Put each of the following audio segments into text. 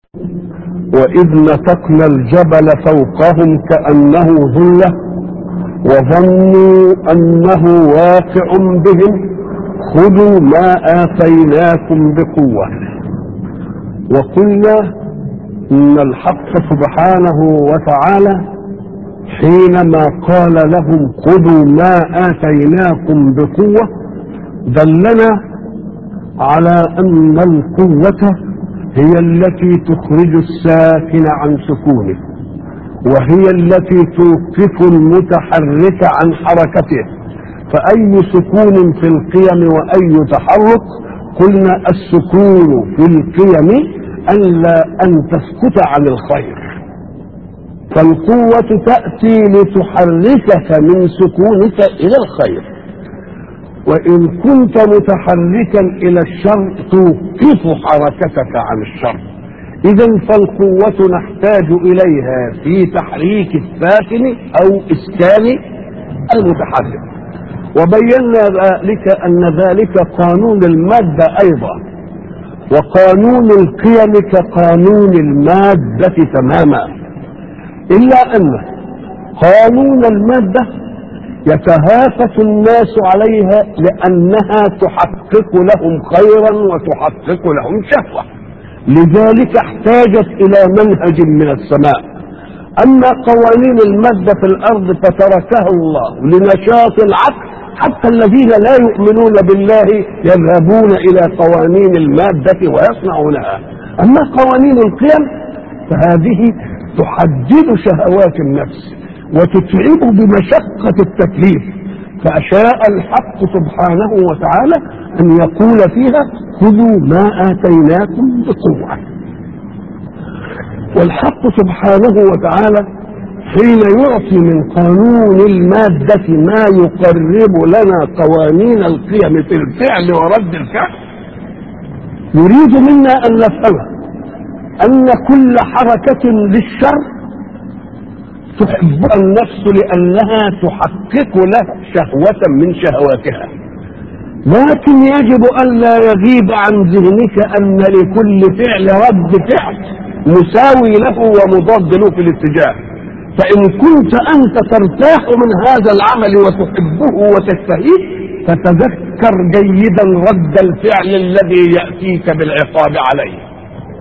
وإذ نتقنا الجبل فوقهم كأنه ظلة وظنوا أنه واقع بهم خذوا ما آتيناكم بقوة وقلنا إن الحق سبحانه وتعالى حينما قال لهم خذوا ما آتيناكم بقوة دلنا على أن القوة هي التي تخرج الساكن عن سكونه وهي التي توقف المتحرك عن حركته فأي سكون في القيم وأي تحرك قلنا السكون في القيم ألا أن تسكت عن الخير فالقوة تأتي لتحركك من سكونك إلى الخير وإن كنت متحركا إلى الشر توقف حركتك عن الشر إذا فالقوة نحتاج إليها في تحريك الساكن أو إسكان المتحرك وبينا ذلك أن ذلك قانون المادة أيضا وقانون القيم كقانون المادة تماما إلا أن قانون المادة يتهافت الناس عليها لأنها تحقق لهم خيرا وتحقق لهم شهوة لذلك احتاجت إلى منهج من السماء أما قوانين المادة في الأرض فتركها الله لنشاط العقل حتى الذين لا يؤمنون بالله يذهبون إلى قوانين المادة ويصنعونها أما قوانين القيم فهذه تحدد شهوات النفس وتتعب بمشقة التكليف فأشاء الحق سبحانه وتعالى أن يقول فيها خذوا ما آتيناكم بقوة والحق سبحانه وتعالى حين يعطي من قانون المادة ما يقرب لنا قوانين القيم في الفعل ورد الفعل يريد منا أن نفهم أن كل حركة للشر تحبها النفس لأنها تحقق له شهوة من شهواتها لكن يجب ألا يغيب عن ذهنك أن لكل فعل رد فعل مساوي له ومضاد له في الاتجاه فإن كنت أنت ترتاح من هذا العمل وتحبه وتشتهيه فتذكر جيدا رد الفعل الذي يأتيك بالعقاب عليه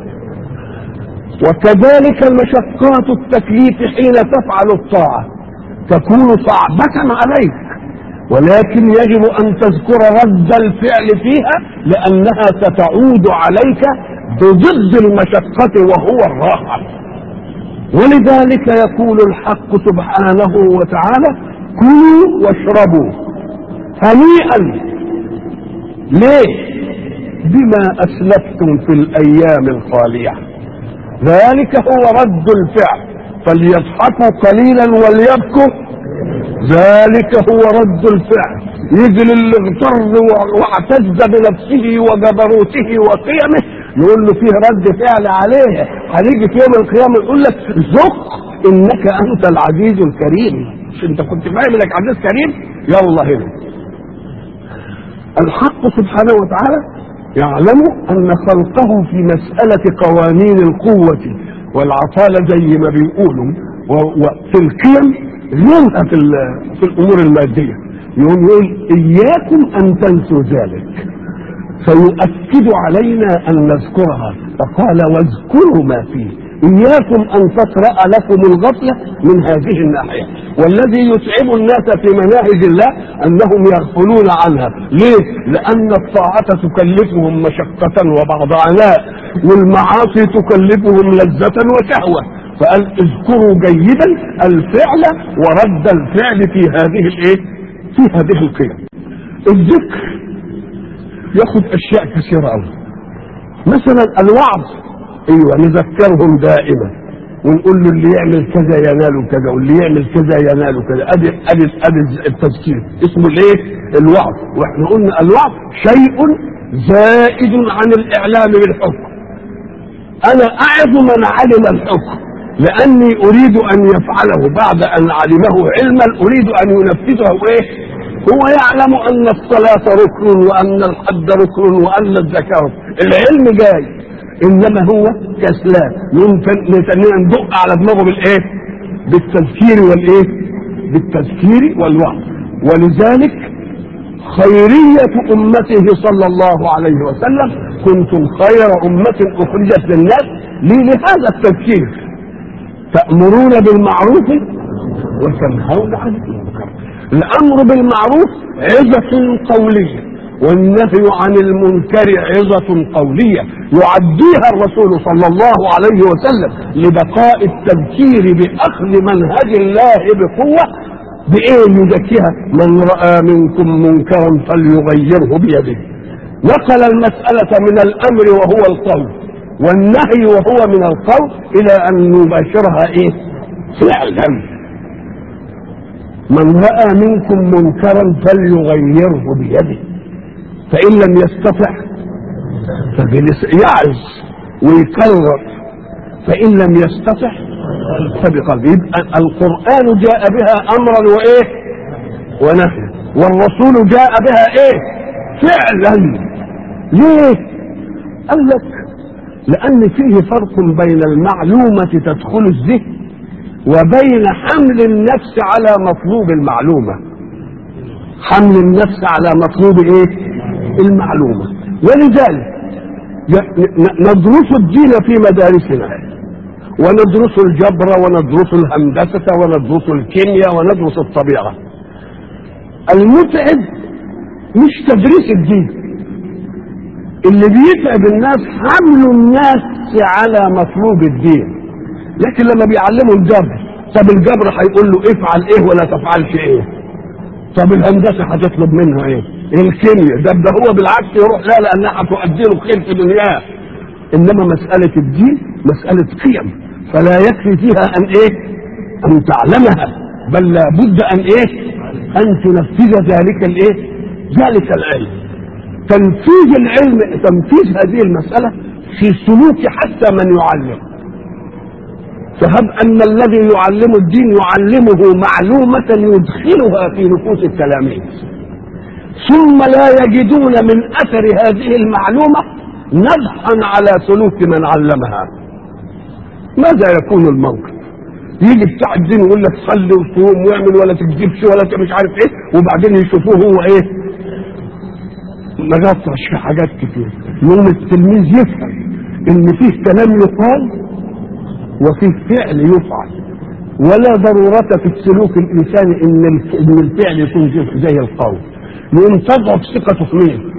وكذلك مشقات التكليف حين تفعل الطاعة تكون صعبة عليك ولكن يجب أن تذكر رد الفعل فيها لأنها ستعود عليك بضد المشقة وهو الراحة ولذلك يقول الحق سبحانه وتعالى كلوا واشربوا هنيئا ليه بما أسلفتم في الأيام الخالية ذلك هو رد الفعل فليضحكوا قليلا وليبكوا ذلك هو رد الفعل يجي اللي اغتر واعتز بنفسه وجبروته وقيمه نقول له فيه رد فعل عليه هنيجي في يوم القيامه يقول لك ذق انك انت العزيز الكريم مش انت كنت فاهم انك عزيز كريم يلا هنا الحق سبحانه وتعالى يعلم ان خلقه في مساله قوانين القوه والعطاله زي ما بيقولوا وفي القيم غيرها في, في الامور الماديه يقول يقول اياكم ان تنسوا ذلك فيؤكد علينا ان نذكرها فقال واذكروا ما فيه اياكم ان تطرا لكم الغفله من هذه الناحيه والذي يتعب الناس في مناهج الله انهم يغفلون عنها ليه لان الطاعه تكلفهم مشقه وبعض عناء والمعاصي تكلفهم لذه وشهوه فقال اذكروا جيدا الفعل ورد الفعل في هذه الايه في هذه القيم الذكر ياخذ اشياء كثيره قوي مثلا الوعظ ايوه نذكرهم دائما ونقول له اللي يعمل كذا ينال كذا واللي يعمل كذا ينال كذا ادي ادي ادي التذكير اسمه الايه؟ الوعظ واحنا قلنا الوعظ شيء زائد عن الاعلام بالحكم انا اعظ من علم الحكم لاني اريد ان يفعله بعد ان علمه علما اريد ان ينفذه ايه؟ هو يعلم ان الصلاه ركن وان الحج ركن وان الزكاه ركن العلم جاي انما هو كسلان نتنينا ندق على دماغه بالايه بالتذكير والايه بالتذكير والوعظ ولذلك خيرية أمته صلى الله عليه وسلم كنتم خير أمة أخرجت للناس لي لهذا التذكير تأمرون بالمعروف وتنهون عن المنكر الأمر بالمعروف عظة قولية والنهي عن المنكر عظة قولية يعديها الرسول صلى الله عليه وسلم لبقاء التذكير بأخذ منهج الله بقوة بإيه يزكيها من رأى منكم منكرا فليغيره بيده نقل المسألة من الأمر وهو القول والنهي وهو من القول إلى أن يباشرها إيه فعلا من رأى منكم منكرا فليغيره بيده فإن لم يستطع فبلس يعز ويكرر فإن لم يستطع فبقلبه يبقى القرآن جاء بها أمرا وإيه ونهيا والرسول جاء بها إيه فعلا ليه قال لك لأن فيه فرق بين المعلومة تدخل الذهن وبين حمل النفس على مطلوب المعلومة حمل النفس على مطلوب ايه المعلومة ولذلك ندرس الدين في مدارسنا وندرس الجبر وندرس الهندسة وندرس الكيمياء وندرس الطبيعة المتعب مش تدريس الدين اللي بيتعب الناس حمل الناس على مطلوب الدين لكن لما بيعلموا الجبر طب الجبر هيقول له افعل ايه ولا تفعلش ايه طب الهندسه هتطلب منه ايه الكيمياء ده ده هو بالعكس يروح لا لانها هتؤدي له خير في دنياه انما مساله الدين مساله قيم فلا يكفي فيها ان ايه ان تعلمها بل لابد ان ايه ان تنفذ ذلك الايه ذلك العلم تنفيذ العلم تنفيذ هذه المساله في سلوك حتى من يعلم فهب أن الذي يعلم الدين يعلمه معلومة يدخلها في نفوس التلاميذ ثم لا يجدون من أثر هذه المعلومة نبحا على سلوك من علمها ماذا يكون الموقف يجي بتاع الدين يقول لك صلي وصوم واعمل ولا تكذبش ولا مش عارف ايه وبعدين يشوفوه هو ايه مغطرش في حاجات كتير يوم التلميذ يفهم ان فيه كلام يقال وفيه فعل يفعل ولا ضرورة في السلوك الإنساني إن إن الفعل يكون زي القول يقوم تضعف ثقته في مين؟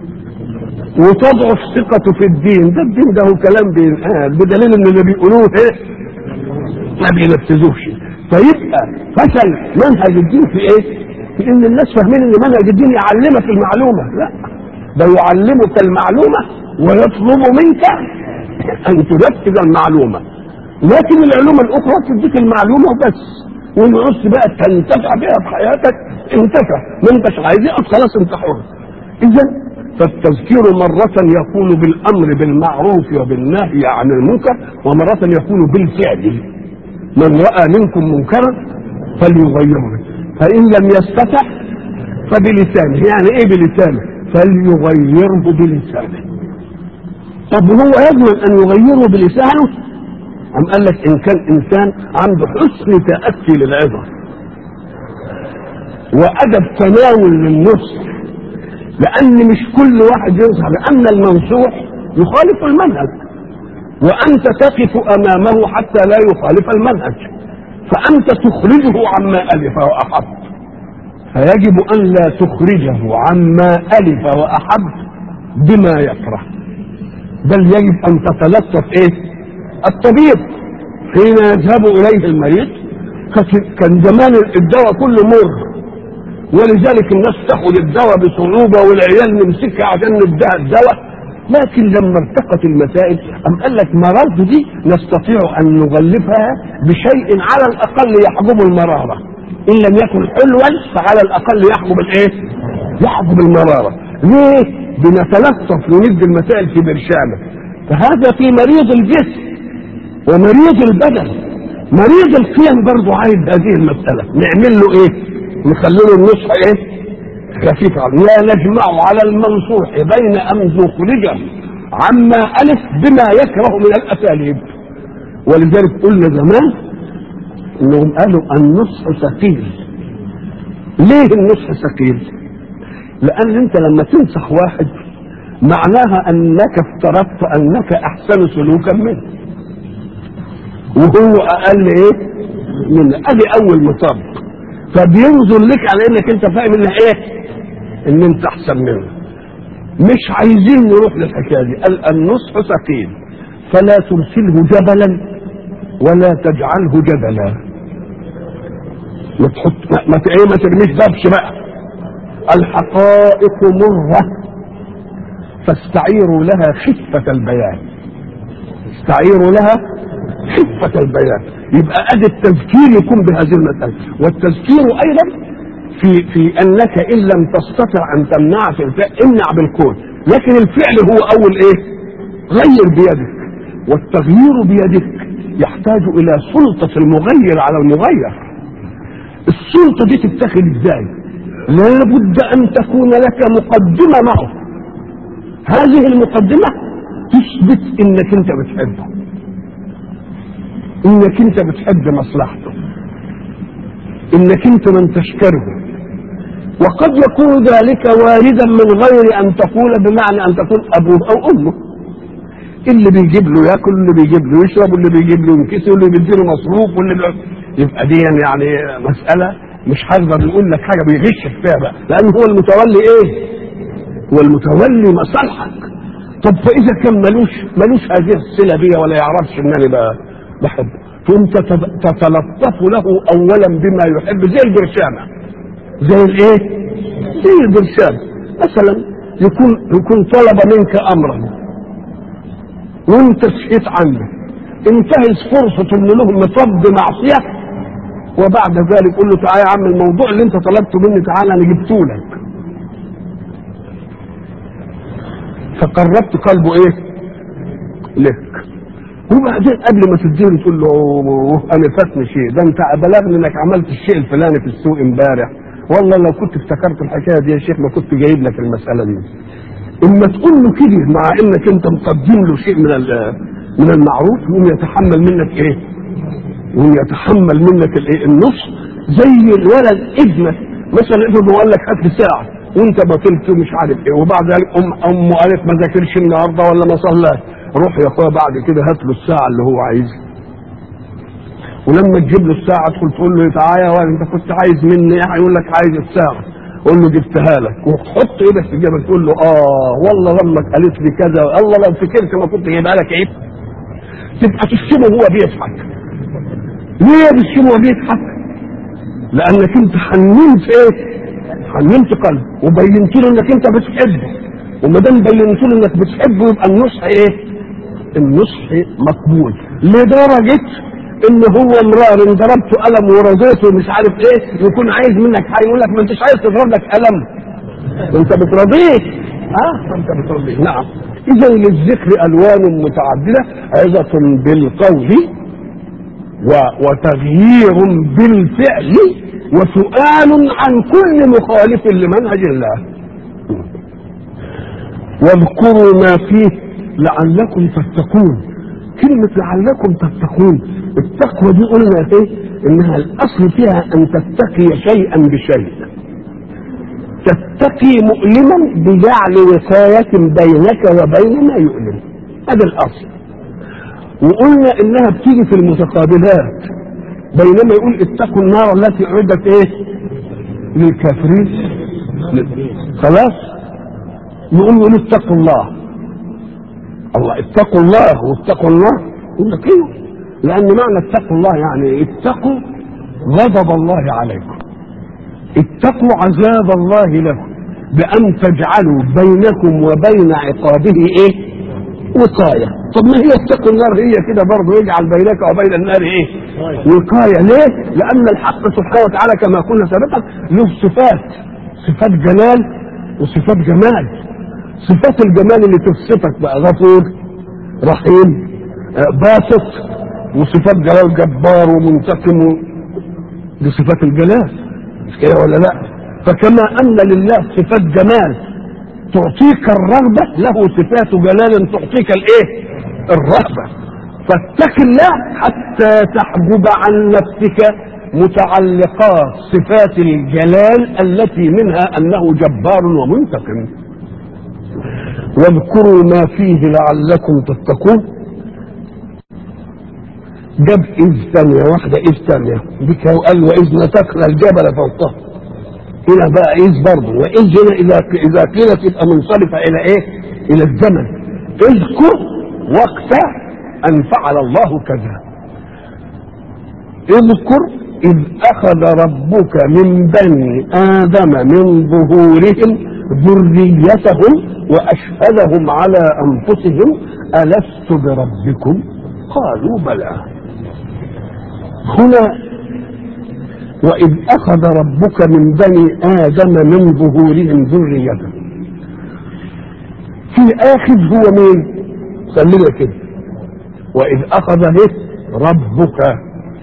وتضعف ثقته في الدين ده الدين ده هو كلام بينقال بدليل ان اللي بيقولوه ايه ما بينفذوش فيبقى فشل منهج الدين في ايه في ان الناس فاهمين ان منهج الدين يعلمك المعلومه لا ده يعلمك المعلومه ويطلب منك ان تنفذ المعلومه لكن العلوم الاخرى تديك المعلومه وبس والعص بقى تنتفع بها في حياتك انتفع ما انتش عايز خلاص انت حر اذا فالتذكير مرة يكون بالأمر بالمعروف وبالنهي عن المنكر ومرة يكون بالفعل من رأى منكم منكرا فليغيره فإن لم يستطع فبلسانه يعني إيه بلسانه فليغيره بلسانه طب هو يضمن أن يغيره بلسانه أم قال لك إن كان إنسان عنده حسن تأتي للعظة وأدب تناول للنصح لأن مش كل واحد يظهر لأن المنصوح يخالف المنهج وأنت تقف أمامه حتى لا يخالف المنهج فأنت تخرجه عما ألف وأحب فيجب أن لا تخرجه عما ألف وأحب بما يكره بل يجب أن تتلطف إيه الطبيب حين يذهب إليه المريض كان زمان الدواء كله مر ولذلك الناس تاخد الدواء بصعوبة والعيال نمسكها عشان نديها الدواء لكن لما ارتقت المسائل أم قال لك مرض دي نستطيع أن نغلفها بشيء على الأقل يحجب المرارة إن لم يكن حلوا فعلى الأقل يحجب الإيه؟ يحجب المرارة ليه؟ بنتلطف وندي المسائل في برشامة فهذا في مريض الجسم ومريض البدن مريض القيم برضه عايز هذه المسألة نعمل له ايه نخلي له النصح ايه خفيف لا نجمع على المنصوح بين ان نخرجه عما ألف بما يكره من الأساليب ولذلك قلنا زمان انهم قالوا النصح ثقيل ليه النصح ثقيل لان انت لما تنصح واحد معناها انك افترضت انك احسن سلوكا منه وهو اقل ايه من ادي اول مطب فبينظر لك على انك انت فاهم ان ايه ان انت احسن منه مش عايزين نروح للحكايه دي قال النصح ثقيل فلا ترسله جبلا ولا تجعله جبلا ما تحط ما, ما, ايه ما ترميش دبش بقى الحقائق مره فاستعيروا لها خفة البيان استعيروا لها خفة البيان يبقى ادي التذكير يكون بهذه المسألة والتذكير ايضا في في انك ان لم تستطع ان تمنع في الفعل امنع بالقول لكن الفعل هو اول ايه غير بيدك والتغيير بيدك يحتاج الى سلطة المغير على المغير السلطة دي تتخذ ازاي لابد ان تكون لك مقدمة معه هذه المقدمة تثبت انك انت بتحبه انك انت بتحب مصلحته انك انت من تشكره وقد يكون ذلك واردا من غير ان تقول بمعنى ان تكون ابوه او امه اللي بيجيب له ياكل اللي بيجيب له يشرب واللي بيجيب له ينكسر واللي بيديله مصروف واللي بي... يبقى دي يعني مساله مش هقدر نقول لك حاجه بيغشك فيها بقى لان هو المتولي ايه؟ هو المتولي مصالحك طب فاذا كان ملوش ملوش هذه الصله بيا ولا يعرفش ان انا بقى بحبه ثم تتلطف له اولا بما يحب زي البرشامه زي الايه؟ زي البرشامه مثلا يكون يكون طلب منك امرا وانت سكت عنه انتهز فرصة ان له مطب معصية وبعد ذلك قول له تعالى يا عم الموضوع اللي انت طلبته مني تعالى انا جبته لك فقربت قلبه ايه لك وبعدين قبل ما تديله تقول له انا فاتني شيء ده انت بلغني انك عملت الشيء الفلاني في السوق امبارح والله لو كنت افتكرت الحكايه دي يا شيخ ما كنت جايب لك المساله دي اما تقول له كده مع انك انت مقدم له شيء من من المعروف يقوم يتحمل منك ايه؟ يقوم يتحمل منك الايه؟ النص زي الولد ابنك مثلا افرض قال لك هات لي ساعه وانت بطلت مش عارف ايه وبعد ذلك ام امه قالت ما ذاكرش النهارده ولا ما صلاش روح يا اخويا بعد كده هات له الساعه اللي هو عايزها ولما تجيب له الساعه تدخل تقول له تعالى انت كنت عايز مني ايه هيقول لك عايز الساعه قول له جبتها لك وتحط ايدك في جيبك تقول له اه والله لما قالت لي كذا الله لو فكرت ما كنت جايبها لك ايه تبقى تشتمه وهو بيضحك ليه بتشتمه وهو بيضحك لانك انت حننت ايه حننت قلبه وبينت له انك انت بتحبه وما دام بينت له انك بتحبه يبقى النصح ايه النصح مقبول لدرجه ان هو امرار ان ضربته قلم ورضيته مش عارف ايه يكون عايز منك حاجه يقول لك ما انتش عايز تضرب لك قلم انت بترضيه اه انت بترضيه نعم اذا للذكر الوان متعدده عظه بالقول و... وتغيير بالفعل وسؤال عن كل مخالف لمنهج الله واذكروا ما فيه لعلكم تتقون كلمة لعلكم تتقون التقوى دي قلنا ايه انها الاصل فيها ان تتقي شيئا بشيء تتقي مؤلما بجعل وقاية بينك وبين ما يؤلم هذا الاصل وقلنا انها بتيجي في المتقابلات بينما يقول اتقوا النار التي اعدت ايه للكافرين خلاص يقول يقول اتقوا الله الله اتقوا الله واتقوا الله يقول لك ايه لان معنى اتقوا الله يعني اتقوا غضب الله عليكم اتقوا عذاب الله لكم بان تجعلوا بينكم وبين عقابه ايه وقاية طب ما هي اتقوا النار هي كده برضه يجعل بينك وبين النار ايه وقاية ليه لان الحق سبحانه وتعالى كما قلنا سابقا له صفات صفات جلال وصفات جمال صفات الجمال اللي تصفك بقى غفور رحيم باسط وصفات جلال جبار ومنتقم دي صفات الجلال مش كده ولا لا فكما ان لله صفات جمال تعطيك الرغبة له صفات جلال تعطيك الايه الرهبة فاتق الله حتى تحجب عن نفسك متعلقات صفات الجلال التي منها انه جبار ومنتقم واذكروا ما فيه لعلكم تتقون جاب إذ ثانية واحدة إذ ثانية دي قال وإذ نتقنا الجبل فوقه هنا بقى إذ برضه وإذ هنا إذا إذا قيلت تبقى منصرفة إلى إيه؟ إلى الزمن اذكر وقت أن فعل الله كذا اذكر إذ أخذ ربك من بني آدم من ظهورهم ذريتهم وأشهدهم على أنفسهم ألست بربكم قالوا بلى هنا وإذ أخذ ربك من بني آدم من ظهورهم ذريتهم في آخذ هو مين خلينا كده وإذ أخذ إيه ربك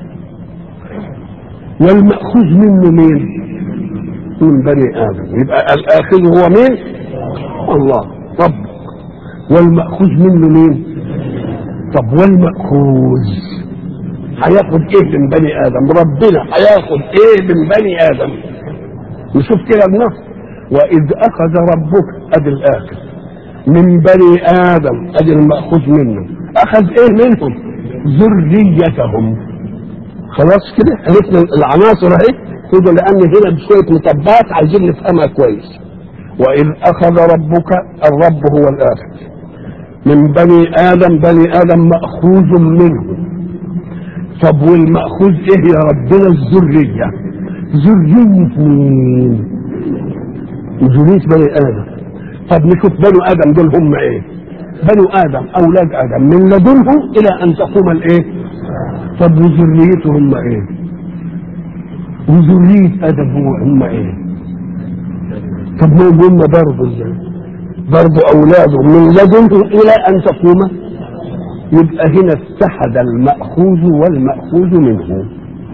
والمأخوذ منه مين من بني آدم يبقى الآخذ هو مين الله ربك والمأخوذ منه مين طب والمأخوذ هياخد ايه من بني ادم ربنا هياخد ايه من بني ادم نشوف كده النص واذ اخذ ربك ادي الاخذ من بني ادم ادي الماخوذ منه اخذ ايه منهم ذريتهم خلاص كده عرفنا العناصر اهي كده لان هنا بشويه مطبات عايزين نفهمها كويس واذ اخذ ربك الرب هو الاخذ من بني ادم بني ادم ماخوذ منه طب والمأخوذ ايه يا ربنا الذرية ذرية مين ذرية بني آدم طب نشوف بنو آدم دول هم ايه بنو آدم أولاد آدم من لدنهم إلى أن تقوم الايه طب وذريته هم ايه وذرية آدم هو هم ايه طب ما هم برضه برضه أولاده من لدنهم إلى أن تقوم يبقى هنا اتحد المأخوذ والمأخوذ منه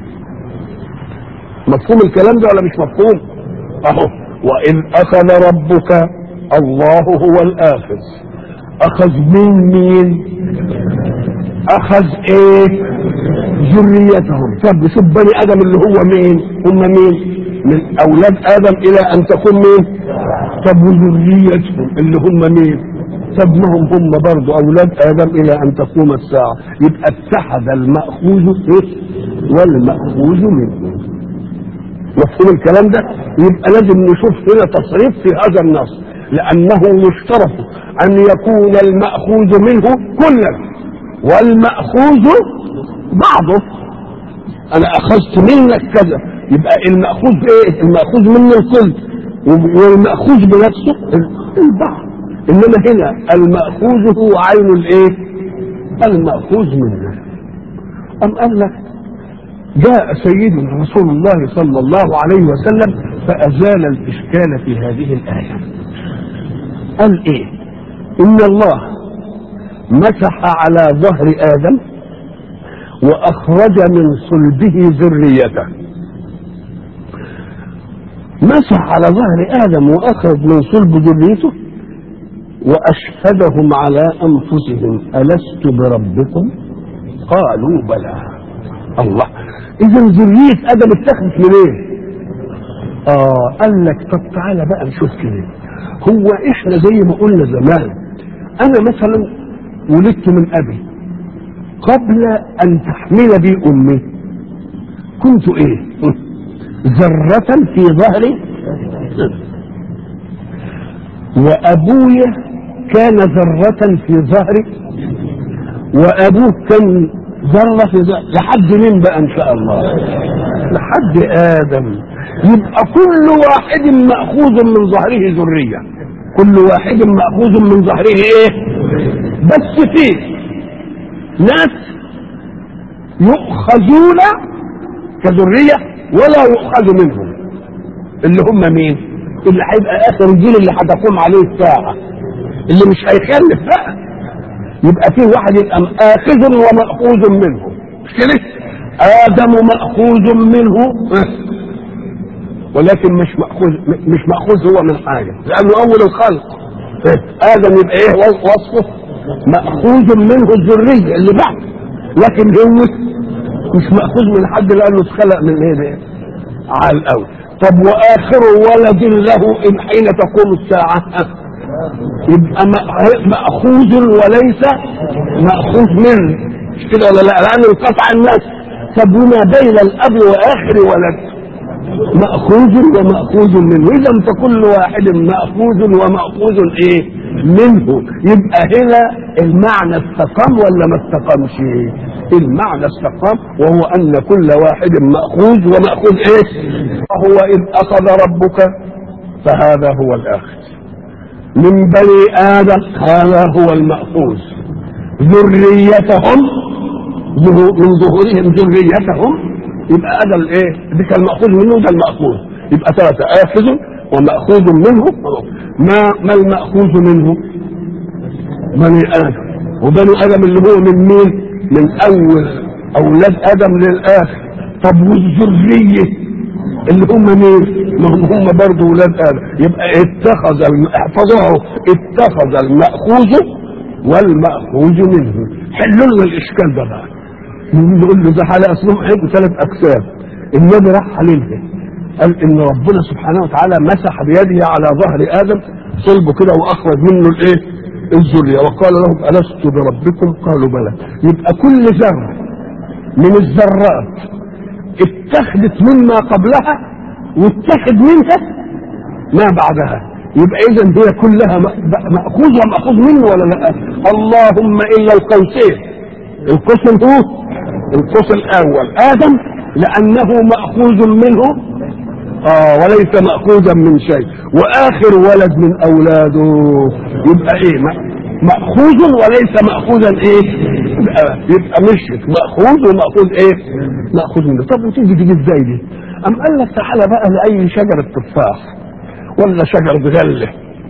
مفهوم الكلام ده ولا مش مفهوم اهو وإذ أخذ ربك الله هو الآخذ أخذ من مين أخذ إيه ذريتهم طب شوف بني آدم اللي هو مين هم مين من أولاد آدم إلى أن تكون مين طب وذريتهم اللي هم مين طب ما هم هم برضه اولاد ادم الى ان تقوم الساعه يبقى اتحد الماخوذ والماخوذ منه مفهوم الكلام ده يبقى لازم نشوف هنا تصريف في هذا النص لانه يشترط ان يكون الماخوذ منه كلا والماخوذ بعضه انا اخذت منك كذا يبقى الماخوذ ايه الماخوذ منه الكل والماخوذ بنفسه البعض انما هنا المأخوذ هو عين الايه المأخوذ منه ام قال لك جاء سيدنا رسول الله صلى الله عليه وسلم فازال الاشكال في هذه الايه قال ايه ان الله مسح على ظهر ادم واخرج من صلبه ذريته مسح على ظهر ادم واخرج من صلب ذريته واشهدهم على انفسهم الست بربكم قالوا بلى الله اذا ذريه ادم اتخذت من ايه اه قال لك طب تعالى بقى نشوف كده هو احنا زي ما قلنا زمان انا مثلا ولدت من ابي قبل ان تحمل بي امي كنت ايه ذرة في ظهري وابويا كان ذرة في ظهري وابوه كان ذرة في ظهري لحد مين بقى ان شاء الله لحد ادم يبقى كل واحد مأخوذ من ظهره ذرية كل واحد مأخوذ من ظهره ايه بس في ناس يؤخذون كذرية ولا يؤخذ منهم اللي هم مين اللي هيبقى اخر الجيل اللي هتقوم عليه الساعة اللي مش هيخلف بقى يبقى في واحد يبقى آخذ ومأخوذ منه مش كده آدم مأخوذ منه ولكن مش مأخوذ مش مأخوذ هو من حاجة لأنه أول الخلق ادم يبقى ايه وصفه ماخوذ منه الذريه اللي بعد لكن هو مش ماخوذ من حد لانه اتخلق من ايه ده عال قوي طب واخر ولد له ان حين تقوم الساعه يبقى ماخوذ وليس ماخوذ منه مش كده ولا لا لان انقطع الناس طب وما بين الاب واخر ولد مأخوذ ومأخوذ منه إذا فكل واحد مأخوذ ومأخوذ إيه منه يبقى هنا المعنى استقام ولا ما استقامش المعنى استقام وهو أن كل واحد مأخوذ ومأخوذ إيه وهو إذ أخذ ربك فهذا هو الآخذ من بني آدم هذا هو المأخوذ ذريتهم من ظهورهم ذريتهم يبقى هذا الايه دي كان ماخوذ منه ده الماخوذ يبقى ثلاثه اخذ وماخوذ منه ما ما الماخوذ منه بني ادم وبني ادم اللي هو من مين من اول اولاد ادم للاخر طب والذريه اللي هم مين ما هم هم برضه اولاد ادم يبقى اتخذ احفظوه اتخذ الماخوذ والماخوذ منه حلوا لنا الاشكال ده بقى نقول له ده على اصلهم هيبقوا ثلاث اقسام النبي راح عليها قال ان ربنا سبحانه وتعالى مسح بيده على ظهر ادم صلبه كده واخرج منه الايه الذريه وقال لهم الست بربكم قالوا بلى يبقى كل ذره من الذرات اتخذت مما قبلها واتخذ منها ما بعدها يبقى اذا هي كلها ماخوذ وماخوذ منه ولا لا اللهم الا القوسين القوس هو القوس الاول ادم لانه ماخوذ منه اه وليس ماخوذا من شيء واخر ولد من اولاده يبقى ايه ماخوذ وليس ماخوذا ايه يبقى, يبقى مشيت ماخوذ وماخوذ ايه ماخوذ منه طب وتيجي تيجي ازاي دي ام قال لك تعالى بقى لاي شجره تفاح ولا شجره غله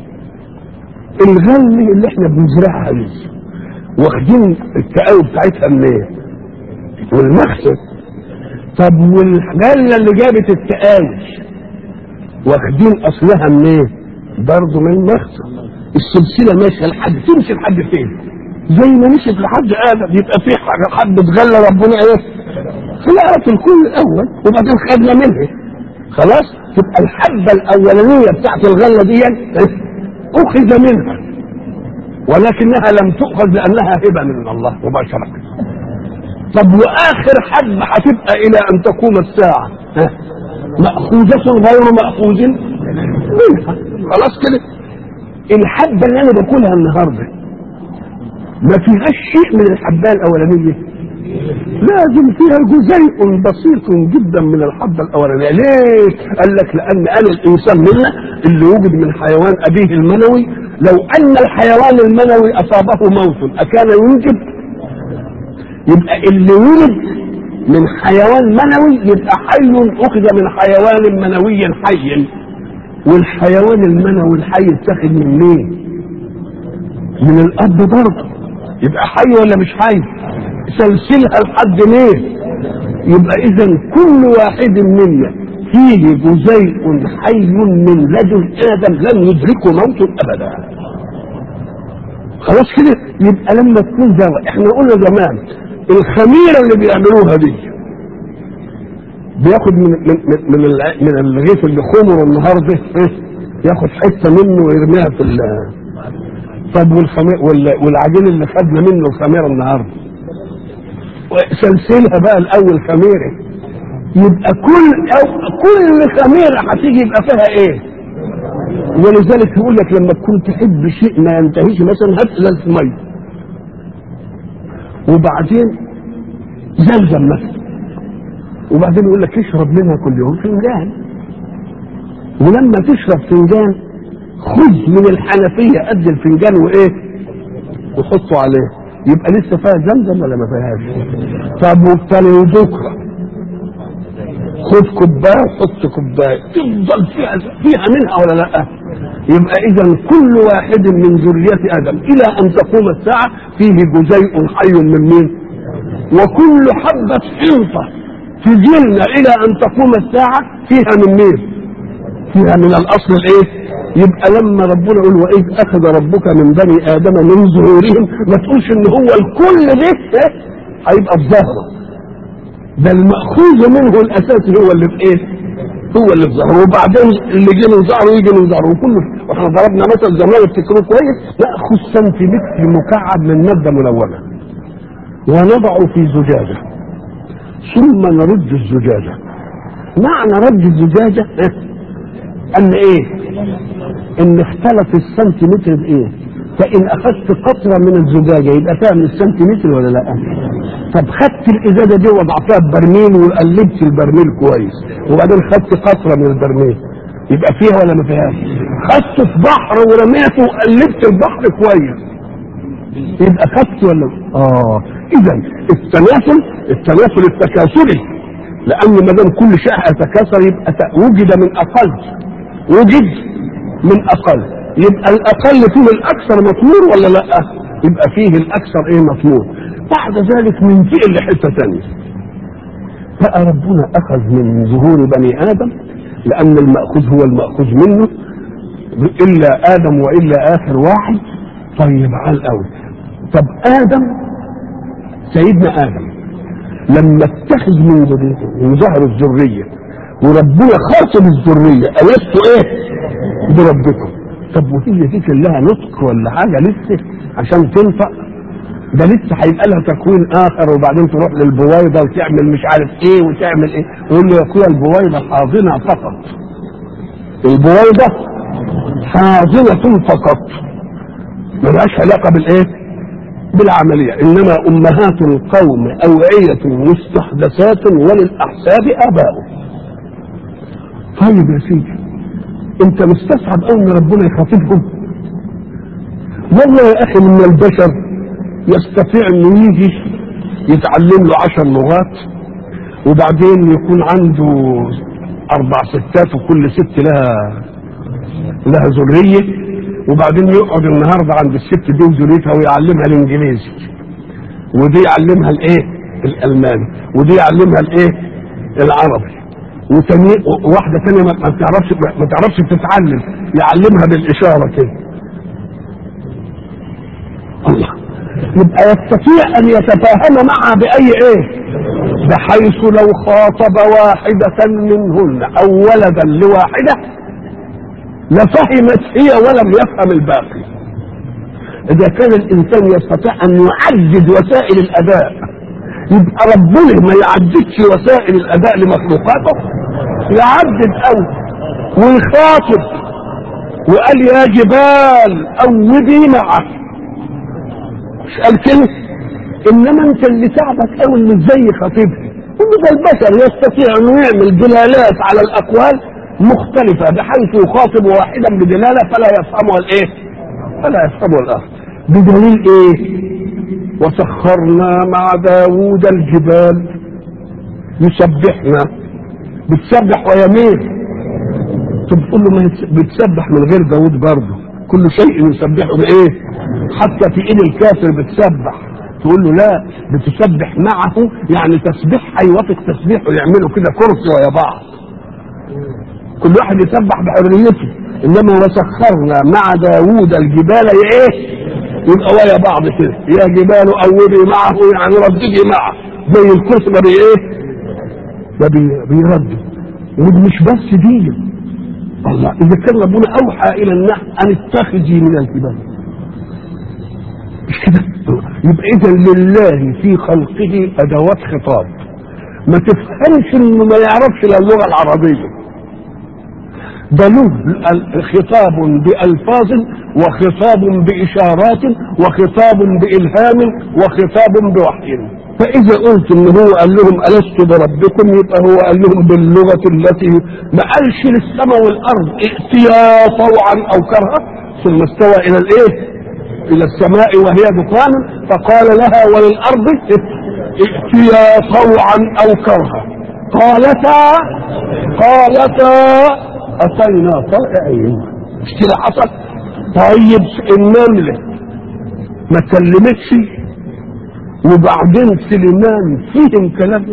الغله اللي احنا بنزرعها دي واخدين التقاوي بتاعتها منين والمخزن طب والغله اللي جابت التقاوي واخدين اصلها منين برضه من المخزن السلسله ماشيه لحد تمشي لحد فين زي ما مشيت لحد ادم يبقى في حاجه حد اتغلى ربنا ايه خلقها في الكون الاول وبعدين خدنا منها خلاص تبقى الحبه الاولانيه بتاعت الغله دي اخذ منها ولكنها لم تؤخذ لانها هبه من الله مباشره طب واخر حبه هتبقى الى ان تقوم الساعه ماخوذه غير ماخوذ منها خلاص كده الحبه اللي انا باكلها النهارده ما فيهاش شيء من الحبايه الاولانيه لازم فيها جزيء بسيط جدا من الحبه الاولانيه ليه؟ قال لك لان انا الانسان منا اللي وجد من حيوان ابيه المنوي لو ان الحيوان المنوي اصابه موت اكان ينجب يبقى اللي ولد من حيوان منوي يبقى حي اخذ من حيوان منوي حي والحيوان المنوي الحي اتخذ من مين؟ من الاب برضه يبقى حي ولا مش حي؟ سلسلها لحد مين؟ يبقى اذا كل واحد منا فيه جزيء حي من لدن ادم لم يدركه موت ابدا. خلاص كده يبقى لما تكون زرع احنا قلنا زمان الخميره اللي بيعملوها دي بياخد من من من, من الرغيف اللي خمره النهارده ياخد حته منه ويرميها في طب والخمير والعجين اللي خدنا منه الخميره النهارده سلسلها بقى الاول خميره يبقى كل أو كل خميره هتيجي يبقى فيها ايه؟ ولذلك يقول لك لما تكون تحب شيء ما ينتهيش مثلا هات ازازه ميه وبعدين زمزم مثلا وبعدين يقول لك اشرب منها كل يوم فنجان ولما تشرب فنجان خذ من الحنفيه قد الفنجان وايه؟ وحطه عليه يبقى لسه فيها زمزم ولا ما فيهاش؟ طب وبتاني بكره خد كوبايه وحط كوبايه تفضل فيها فيها منها ولا لا؟ يبقى اذا كل واحد من ذريه ادم الى ان تقوم الساعه فيه جزيء حي من مين؟ وكل حبه حنطه تجيلنا الى ان تقوم الساعه فيها من مين؟ فيها من الاصل الايه؟ يبقى لما ربنا يقول واذ اخذ ربك من بني ادم من ظهورهم ما تقولش ان هو الكل ده إيه؟ هيبقى في ظهره ده المأخوذ منه الاساسي هو اللي في ايه؟ هو اللي في ظهره وبعدين اللي جه من ظهره يجي من ظهره وكله واحنا ضربنا مثل زمان افتكروه كويس ناخذ سنتيمتر مكعب من ماده ملونه ونضعه في زجاجه ثم نرد الزجاجه معنى رد الزجاجه إيه؟ ان ايه ان اختلف السنتيمتر بايه فان اخذت قطره من الزجاجه يبقى فيها من السنتيمتر ولا لا طب خدت الازازه دي وضعتها في برميل وقلبت البرميل كويس وبعدين خدت قطره من البرميل يبقى فيها ولا ما فيهاش خدته في بحر ورميته وقلبت البحر كويس يبقى خدت ولا اه اذا التناسل التناسل التكاثري لان ما دام كل شيء يتكاثر يبقى وجد من اقل وجد من اقل يبقى الاقل فيه الاكثر مطمور ولا لا يبقى فيه الاكثر ايه مطمور بعد ذلك ننتقل لحته ثانيه بقى ربنا اخذ من ظهور بني ادم لان الماخوذ هو الماخوذ منه الا ادم والا اخر واحد طيب على الاول طب ادم سيدنا ادم لما اتخذ من ذريته من ظهر الذريه وربنا خاطب الذريه الست ايه بربكم طب وهي دي كان لها نطق ولا حاجه لسه عشان تنطق ده لسه هيبقى لها تكوين اخر وبعدين تروح للبويضه وتعمل مش عارف ايه وتعمل ايه يقول له يا اخويا البويضه حاضنه فقط البويضه حاضنه فقط ملهاش علاقه بالايه بالعملية إنما أمهات القوم أوعية مستحدثات وللأحساب آباؤه طيب يا سيدي أنت مستصعب أوي إن ربنا يخاطبهم والله يا أخي من البشر يستطيع إنه يجي يتعلم له عشر لغات وبعدين يكون عنده أربع ستات وكل ست لها لها ذرية وبعدين يقعد النهارده عند الست دي وذريتها ويعلمها الانجليزي ودي يعلمها الايه الالماني ودي يعلمها الايه العربي وتاني واحده ثانيه ما تعرفش ما تعرفش تتعلم يعلمها بالاشاره كده الله يبقى يستطيع ان يتفاهم معها باي ايه بحيث لو خاطب واحده منهن او ولدا لواحده لفهمت هي ولم يفهم الباقي اذا كان الانسان يستطيع ان يعدد وسائل الاداء يبقى ربنا ما يعددش وسائل الاداء لمخلوقاته يعدد قوي ويخاطب وقال يا جبال اوبي معه مش قال كده انما انت اللي تعبك قوي مش زي خطيبها كل ده البشر يستطيع انه يعمل دلالات على الاقوال مختلفة بحيث يخاطب واحدا بدلالة فلا يفهمها الايه فلا يفهمها الاخر بدليل ايه وسخرنا مع داوود الجبال يسبحنا بتسبح ويمين طب تقول له ما بتسبح من غير داوود برضه كل شيء يسبحه بايه حتى في ايد الكافر بتسبح تقول له لا بتسبح معه يعني تسبيح هيوافق تسبيحه يعملوا كده كرسي ويا بعض كل واحد يسبح بحريته انما وسخرنا مع داوود الجبال ايه يبقى ويا بعض كده يا جبال اوبي معه يعني رددي معه زي الكرسي ما بي ايه ما بي بيرد ومش بس دي الله اذا كان ربنا اوحى الى النحل ان اتخذي من الجبال مش كده يبقى اذا لله في خلقه ادوات خطاب ما تفهمش انه ما يعرفش الا اللغه العربيه ده له خطاب بألفاظ وخطاب بإشارات وخطاب بإلهام وخطاب بوحي فإذا قلت إن هو قال لهم ألست بربكم يبقى هو قال لهم باللغة التي ما قالش للسماء والأرض ائتيا طوعا أو كرها ثم استوى إلى الإيه؟ إلى السماء وهي دخان فقال لها وللأرض ائتيا طوعا أو كرها قالتا قالتا أتينا طائعين مش كده حصل طيب النملة ما كلمتش وبعدين سليمان فهم كلامه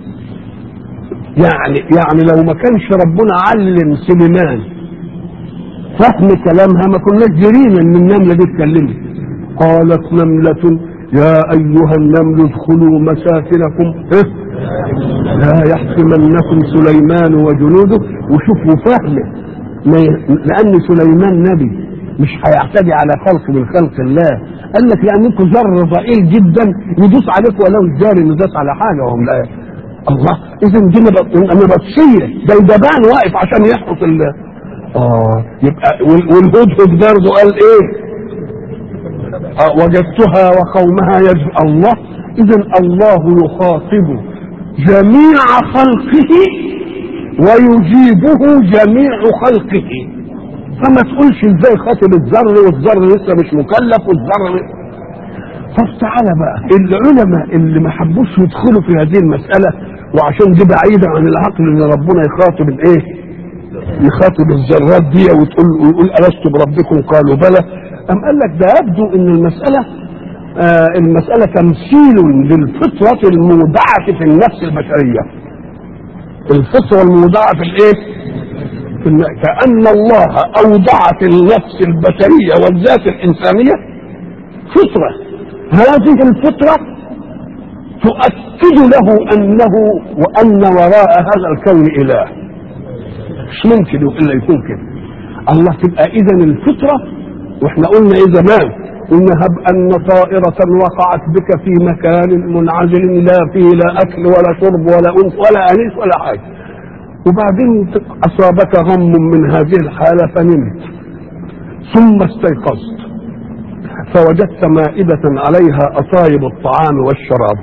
يعني يعني لو ما كانش ربنا علم سليمان فهم كلامها ما كناش جرينا ان النمله دي اتكلمت قالت نملة يا أيها النمل ادخلوا مساكنكم إيه؟ لا يحكمنكم سليمان وجنوده وشوفوا فهمه ما ي- لأن سليمان نبي مش هيعتدي على خلق من خلق الله قال لك لأنكم ذر ضئيل جدا يدوس عليكم ولو الجاري إنه داس على حاجة وهم لا الله إذا دي نبط- نبطشية ده الجبان واقف عشان يحرس ال اه يبقى وال- والهدهد برضه قال ايه آه، وجدتها وقومها يجب الله اذا الله يخاطب جميع خلقه ويجيبه جميع خلقه فما تقولش ازاي خاطب الذر والذر لسه مش مكلف والذر طب تعالى بقى العلماء اللي ما حبوش يدخلوا في هذه المسألة وعشان دي بعيدة عن العقل ان ربنا يخاطب الايه يخاطب الذرات دي وتقول ويقول ألست بربكم قالوا بلى أم قال لك ده يبدو ان المسألة آه المسألة تمثيل للفطرة المودعة في النفس البشرية الفطرة المودعة في الايه في الن- كأن الله أودع في النفس البشرية والذات الإنسانية فطرة هذه الفطرة تؤكد له أنه وأن وراء هذا الكون إله مش ممكن الا يكون كده الله تبقى اذا الفطره واحنا قلنا ايه زمان قلنا هب ان طائره وقعت بك في مكان منعزل لا فيه لا اكل ولا شرب ولا انس ولا انيس ولا حاجه وبعدين اصابك غم من هذه الحاله فنمت ثم استيقظت فوجدت مائده عليها اطايب الطعام والشراب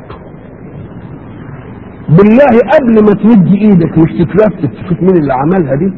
بالله قبل ما تمد ايدك مش تتلفت تشوف مين اللي عملها دي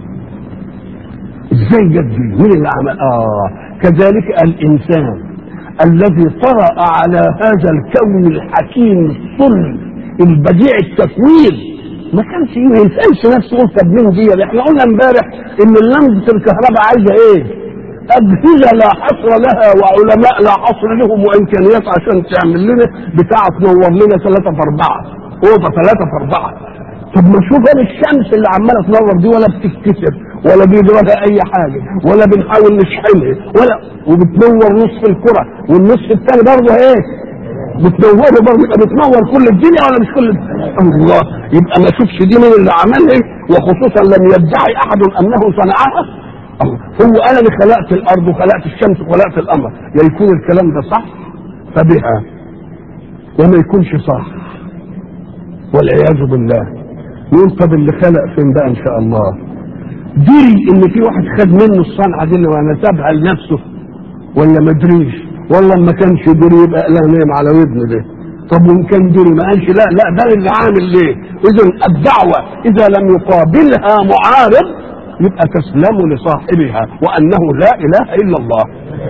ازاي جت دي مين اللي عمل اه كذلك الانسان الذي طرأ على هذا الكون الحكيم الصلب البديع التكوين ما كانش ما يسالش نفسه يقول طب مين دي ده احنا قلنا امبارح ان لمبه الكهرباء عايزه ايه؟ اجهزه لا حصر لها وعلماء لا حصر لهم وامكانيات عشان تعمل لنا بتاع تنور لنا ثلاثه في اربعه اوضه ثلاثه في اربعه طب ما شوف انا الشمس اللي عماله تنور دي ولا بتتكسر ولا بيجرى اي حاجه ولا بنحاول نشحنها ولا وبتنور نصف الكره والنصف الثاني برضه ايه؟ بتنور برضه يبقى بتنور كل الدنيا ولا مش كل الدنيا؟ الله يبقى ما شوفش دي مين اللي عملها وخصوصا لم يدعي احد انه صنعها الله هو انا اللي خلقت الارض وخلقت الشمس وخلقت القمر يا يكون الكلام ده صح فبها وما يكونش صح والعياذ بالله يقول طب اللي خلق فين بقى ان شاء الله دري ان في واحد خد منه الصنعه دي اللي نسبها لنفسه ولا ما دريش والله ما كانش دري يبقى لا نايم على ودنه ده طب وان كان دري ما قالش لا لا ده اللي عامل ليه اذا الدعوه اذا لم يقابلها معارض يبقى تسلم لصاحبها وانه لا اله الا الله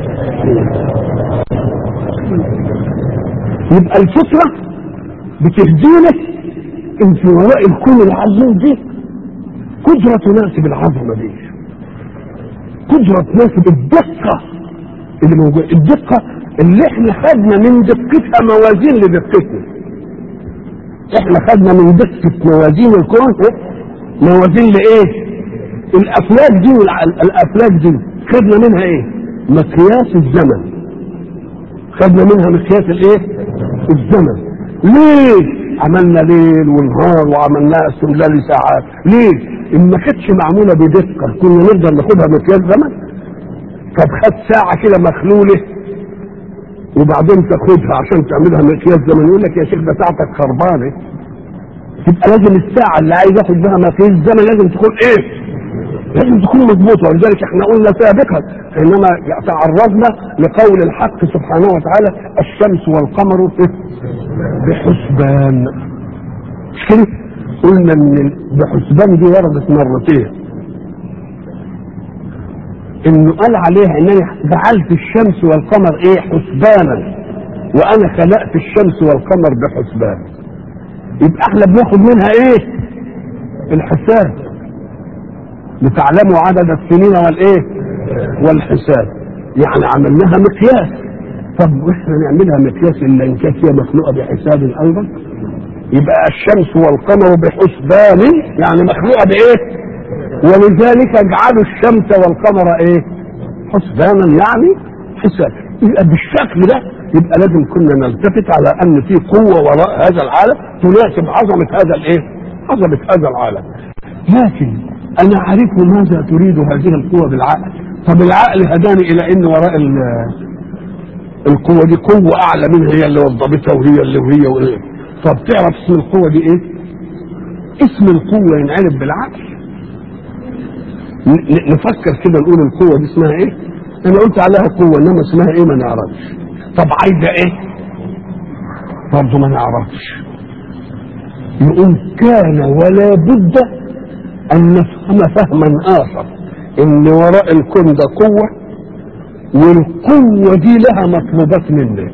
يبقى الفطره بتهدينا ان في وراء الكون العظيم دي قدرة تناسب العظمة دي قدرة تناسب الدقة اللي موجودة الدقة اللي احنا خدنا من دقتها موازين لدقتنا احنا خدنا من دقة موازين الكون إيه؟ موازين لايه الافلاك دي والع- الافلاك دي خدنا منها ايه مقياس الزمن خدنا منها مقياس الايه الزمن ليه عملنا ليل ونهار وعملناها استغلال ساعات ليه ان ما كانتش معموله بدقه كنا نقدر ناخدها مقياس زمن طب خد ساعه كده مخلوله وبعدين تاخدها عشان تعملها مقياس زمن يقول لك يا شيخ ده ساعتك خربانه تبقى لازم الساعه اللي عايز اخد بها مقياس زمن لازم تكون ايه لازم تكون مضبوطه ولذلك احنا قلنا سابقا حينما تعرضنا لقول الحق سبحانه وتعالى الشمس والقمر بحسبان مش كده؟ قلنا ان بحسبان دي وردت مرتين انه قال عليها انني جعلت الشمس والقمر ايه حسبانا وانا خلقت الشمس والقمر بحسبان يبقى احنا بناخد منها ايه الحساب لتعلموا عدد السنين والايه والحساب يعني عملناها مقياس طب واحنا نعملها مقياس الا ان كانت هي مخلوقه بحساب ايضا يبقى الشمس والقمر بحسبان يعني مخلوقه بايه ولذلك اجعلوا الشمس والقمر ايه حسبانا يعني حساب يبقى بالشكل ده يبقى لازم كنا نلتفت على ان في قوه وراء هذا العالم تناسب عظمه هذا الايه عظمه هذا العالم لكن انا اعرف ماذا تريد هذه القوه بالعقل طب العقل هداني الى ان وراء القوه دي قوه اعلى منها هي اللي وضبتها وهي اللي وهي وهي طب تعرف اسم القوه دي ايه اسم القوه ينعرف بالعقل نفكر كده نقول القوه دي اسمها ايه انا قلت عليها قوه انما اسمها ايه ما نعرفش طب عايزه ايه برضه ما نعرفش يقول كان ولا بد ان نفهم فهما اخر ان وراء الكون ده قوه والقوه دي لها مطلوبات منا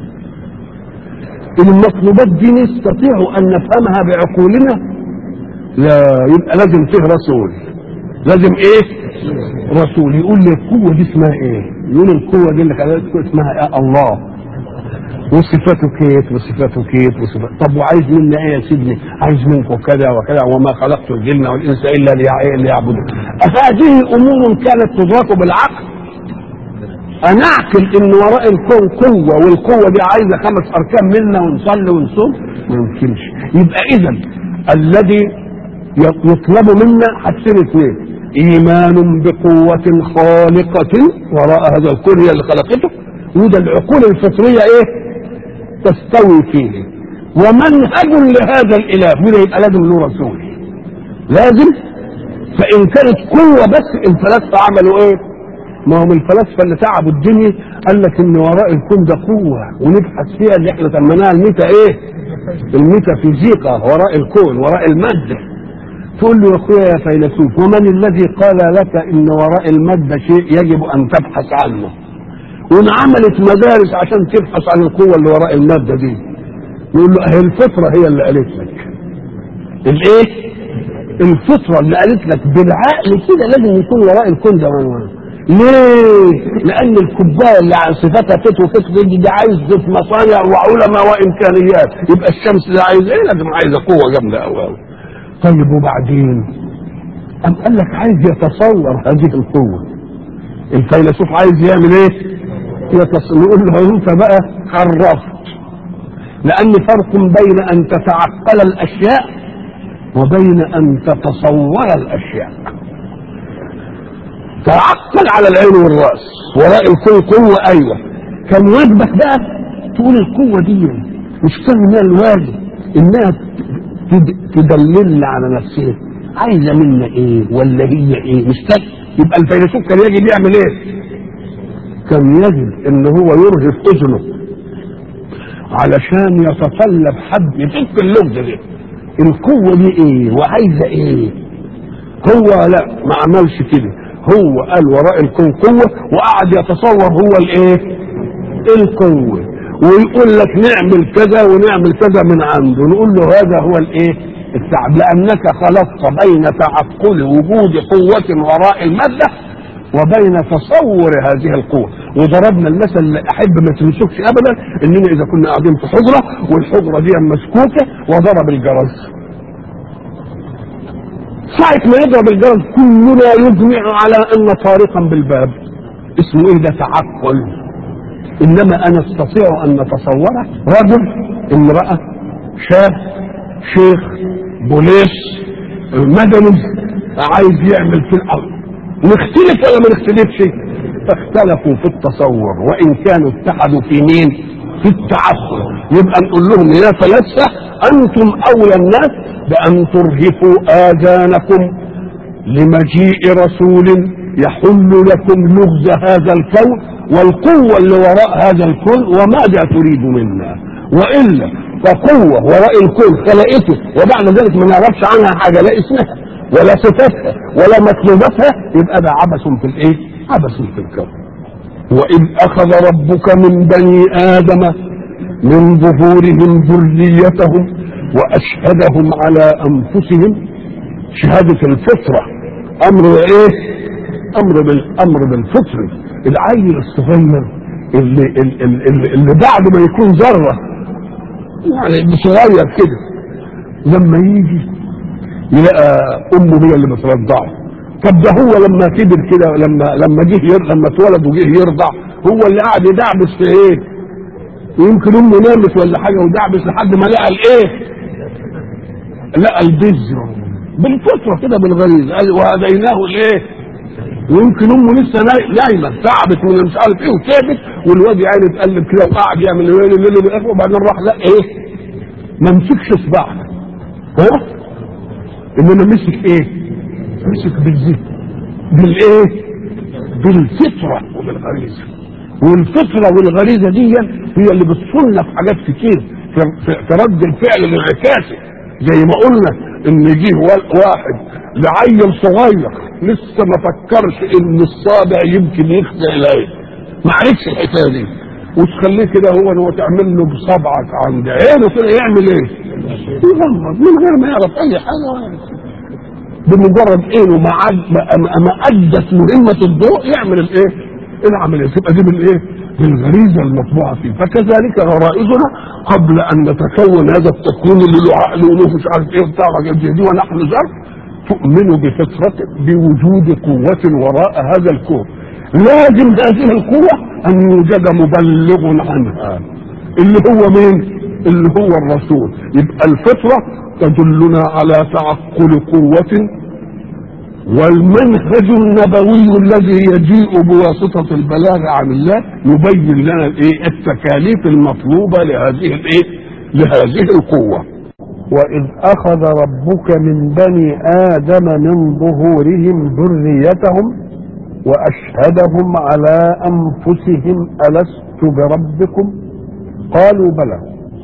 المطلوبات دي نستطيع ان نفهمها بعقولنا لا يبقى لازم فيه رسول لازم ايه رسول يقول لي القوه دي اسمها ايه يقول القوه دي اللي خلقت اسمها ايه الله وصفاته كيف وصفاته كيف وصفاته طب وعايز منا ايه يا سيدني عايز منكم كذا وكذا وما خلقت الجن والانس الا ليعبدون هذه امور كانت تدرك بالعقل انا اعقل ان وراء الكون قوه والقوه دي عايزه خمس اركان منا ونصلي ونصوم ما يمكنش يبقى اذا الذي يطلب منا حاجتين اثنين ايمان بقوة خالقة وراء هذا الكون هي اللي خلقته وده العقول الفطرية ايه تستوي فيه ومنهج لهذا الاله من يبقى لازم له رسول لازم فان كانت قوة بس الفلاسفة عملوا ايه ما هم الفلاسفة اللي تعبوا الدنيا قال لك ان وراء الكون ده قوة ونبحث فيها اللي احنا سميناها الميتا ايه الميتافيزيقا وراء الكون وراء المادة تقول له يا اخويا يا فيلسوف ومن الذي قال لك ان وراء المادة شيء يجب ان تبحث عنه وانعملت مدارس عشان تبحث عن القوة اللي وراء المادة دي يقول له هي الفطرة هي اللي قالت لك الايه الفطرة اللي قالت لك بالعقل كده لازم يكون وراء الكون ده ليه؟ لأن الكوباية اللي عن صفاتها فت وفت دي, دي عايز في مصانع وعلماء وإمكانيات يبقى الشمس ده عايز إيه؟ لازم عايزة قوة جامدة أوي أوي طيب وبعدين أم قال لك عايز يتصور هذه القوة الفيلسوف عايز يعمل ايه يتصور يقول له انت بقى عرفت لان فرق بين ان تتعقل الاشياء وبين ان تتصور الاشياء تعقل على العين والراس وراء الكون قوة ايوه كان واجبك بقى تقول القوة دي مش فاهم الواجب انها تدللنا على نفسها عايزه منا ايه ولا هي ايه مش تك يبقى الفيلسوف كان يجب يعمل ايه كان يجب ان هو يرهف اذنه علشان يتطلب حد يفك اللغز دي القوه دي ايه وعايزه ايه هو لا ما عملش كده هو قال وراء الكون قوه وقعد يتصور هو الايه القوه ويقول لك نعمل كذا ونعمل كذا من عنده نقول له هذا هو الايه التعب لانك خلطت بين تعقل وجود قوة وراء المادة وبين تصور هذه القوة وضربنا المثل اللي احب ما تنسكش ابدا اننا اذا كنا قاعدين في حجرة والحجرة دي مسكوكة وضرب الجرس ساعة ما يضرب الجرس كلنا يجمع على ان طارقا بالباب اسمه ايه ده تعقل انما انا استطيع ان نتصوره رجل امرأة شاب شيخ بوليس مدني عايز يعمل في الارض نختلف ولا ما نختلفش فاختلفوا في التصور وان كانوا اتحدوا في مين في التعقل يبقى نقول لهم يا فلاسفه انتم اولى الناس بان ترهفوا اذانكم لمجيء رسول يحل لكم لغز هذا الكون والقوة اللي وراء هذا الكون وماذا تريد منا وإلا فقوة وراء الكون خلقته وبعد ذلك ما نعرفش عنها حاجة لا اسمها ولا صفاتها ولا مطلوباتها يبقى ده عبث في الايه؟ عبث في الكون وإذ أخذ ربك من بني آدم من ظهورهم ذريتهم وأشهدهم على أنفسهم شهادة الفطرة أمر إيه؟ أمر بالأمر بالفطر العيل الصغير اللي, اللي, اللي بعد ما يكون ذرة يعني صغير كده لما يجي يلاقى أمه هي اللي بترضعه طب ده هو لما كبر كده لما لما جه ير... لما اتولد وجه يرضع هو اللي قاعد يدعبس في ايه؟ يمكن امه نامت ولا حاجه ودعبس لحد ما لقى الايه؟ لقى البذر بالفطره كده بالغريزه قال وهديناه الايه؟ ويمكن امه لسه ناي- نايمه تعبت من مش عارف ايه وتعبت والواد يعني اتقلب كده وقعد يعمل ويل الليل والاخر وبعدين راح لا ايه؟ ما مسكش صباعها ها؟ انما مسك ايه؟ مسك بالزيت بالايه؟ بالفطره وبالغريزه والفطره والغريزه دي هي اللي بتصلنا في حاجات كتير في, في, في رد الفعل الانعكاسي زي ما قلنا ان جه وا- واحد لعيل صغير لسه ما فكرش ان الصابع يمكن يخدع العين ما عرفش الحكايه دي وتخليه كده هو هو تعمل له بصبعك عند عينه كده يعمل ايه؟ يغمض من غير ما يعرف اي حاجه ولا يعرف. بمجرد عينه ما عد- ما- ما ادت مهمه الضوء يعمل الايه؟ العمليه تبقى دي بالايه؟ بالغريزه المطبوعه فيه فكذلك غرائزنا قبل ان نتكون هذا التكوين اللي له عقل وله مش عارف ايه بتاع حاجات زي دي ونحن ذر تؤمن بفطرة بوجود قوة وراء هذا الكون لازم هذه القوة أن يوجد مبلغ عنها اللي هو مين؟ اللي هو الرسول يبقى الفطرة تدلنا على تعقل قوة والمنهج النبوي الذي يجيء بواسطة البلاغ عن الله يبين لنا الايه التكاليف المطلوبة لهذه الايه لهذه القوة وإذ أخذ ربك من بني آدم من ظهورهم ذريتهم وأشهدهم على أنفسهم ألست بربكم قالوا بلى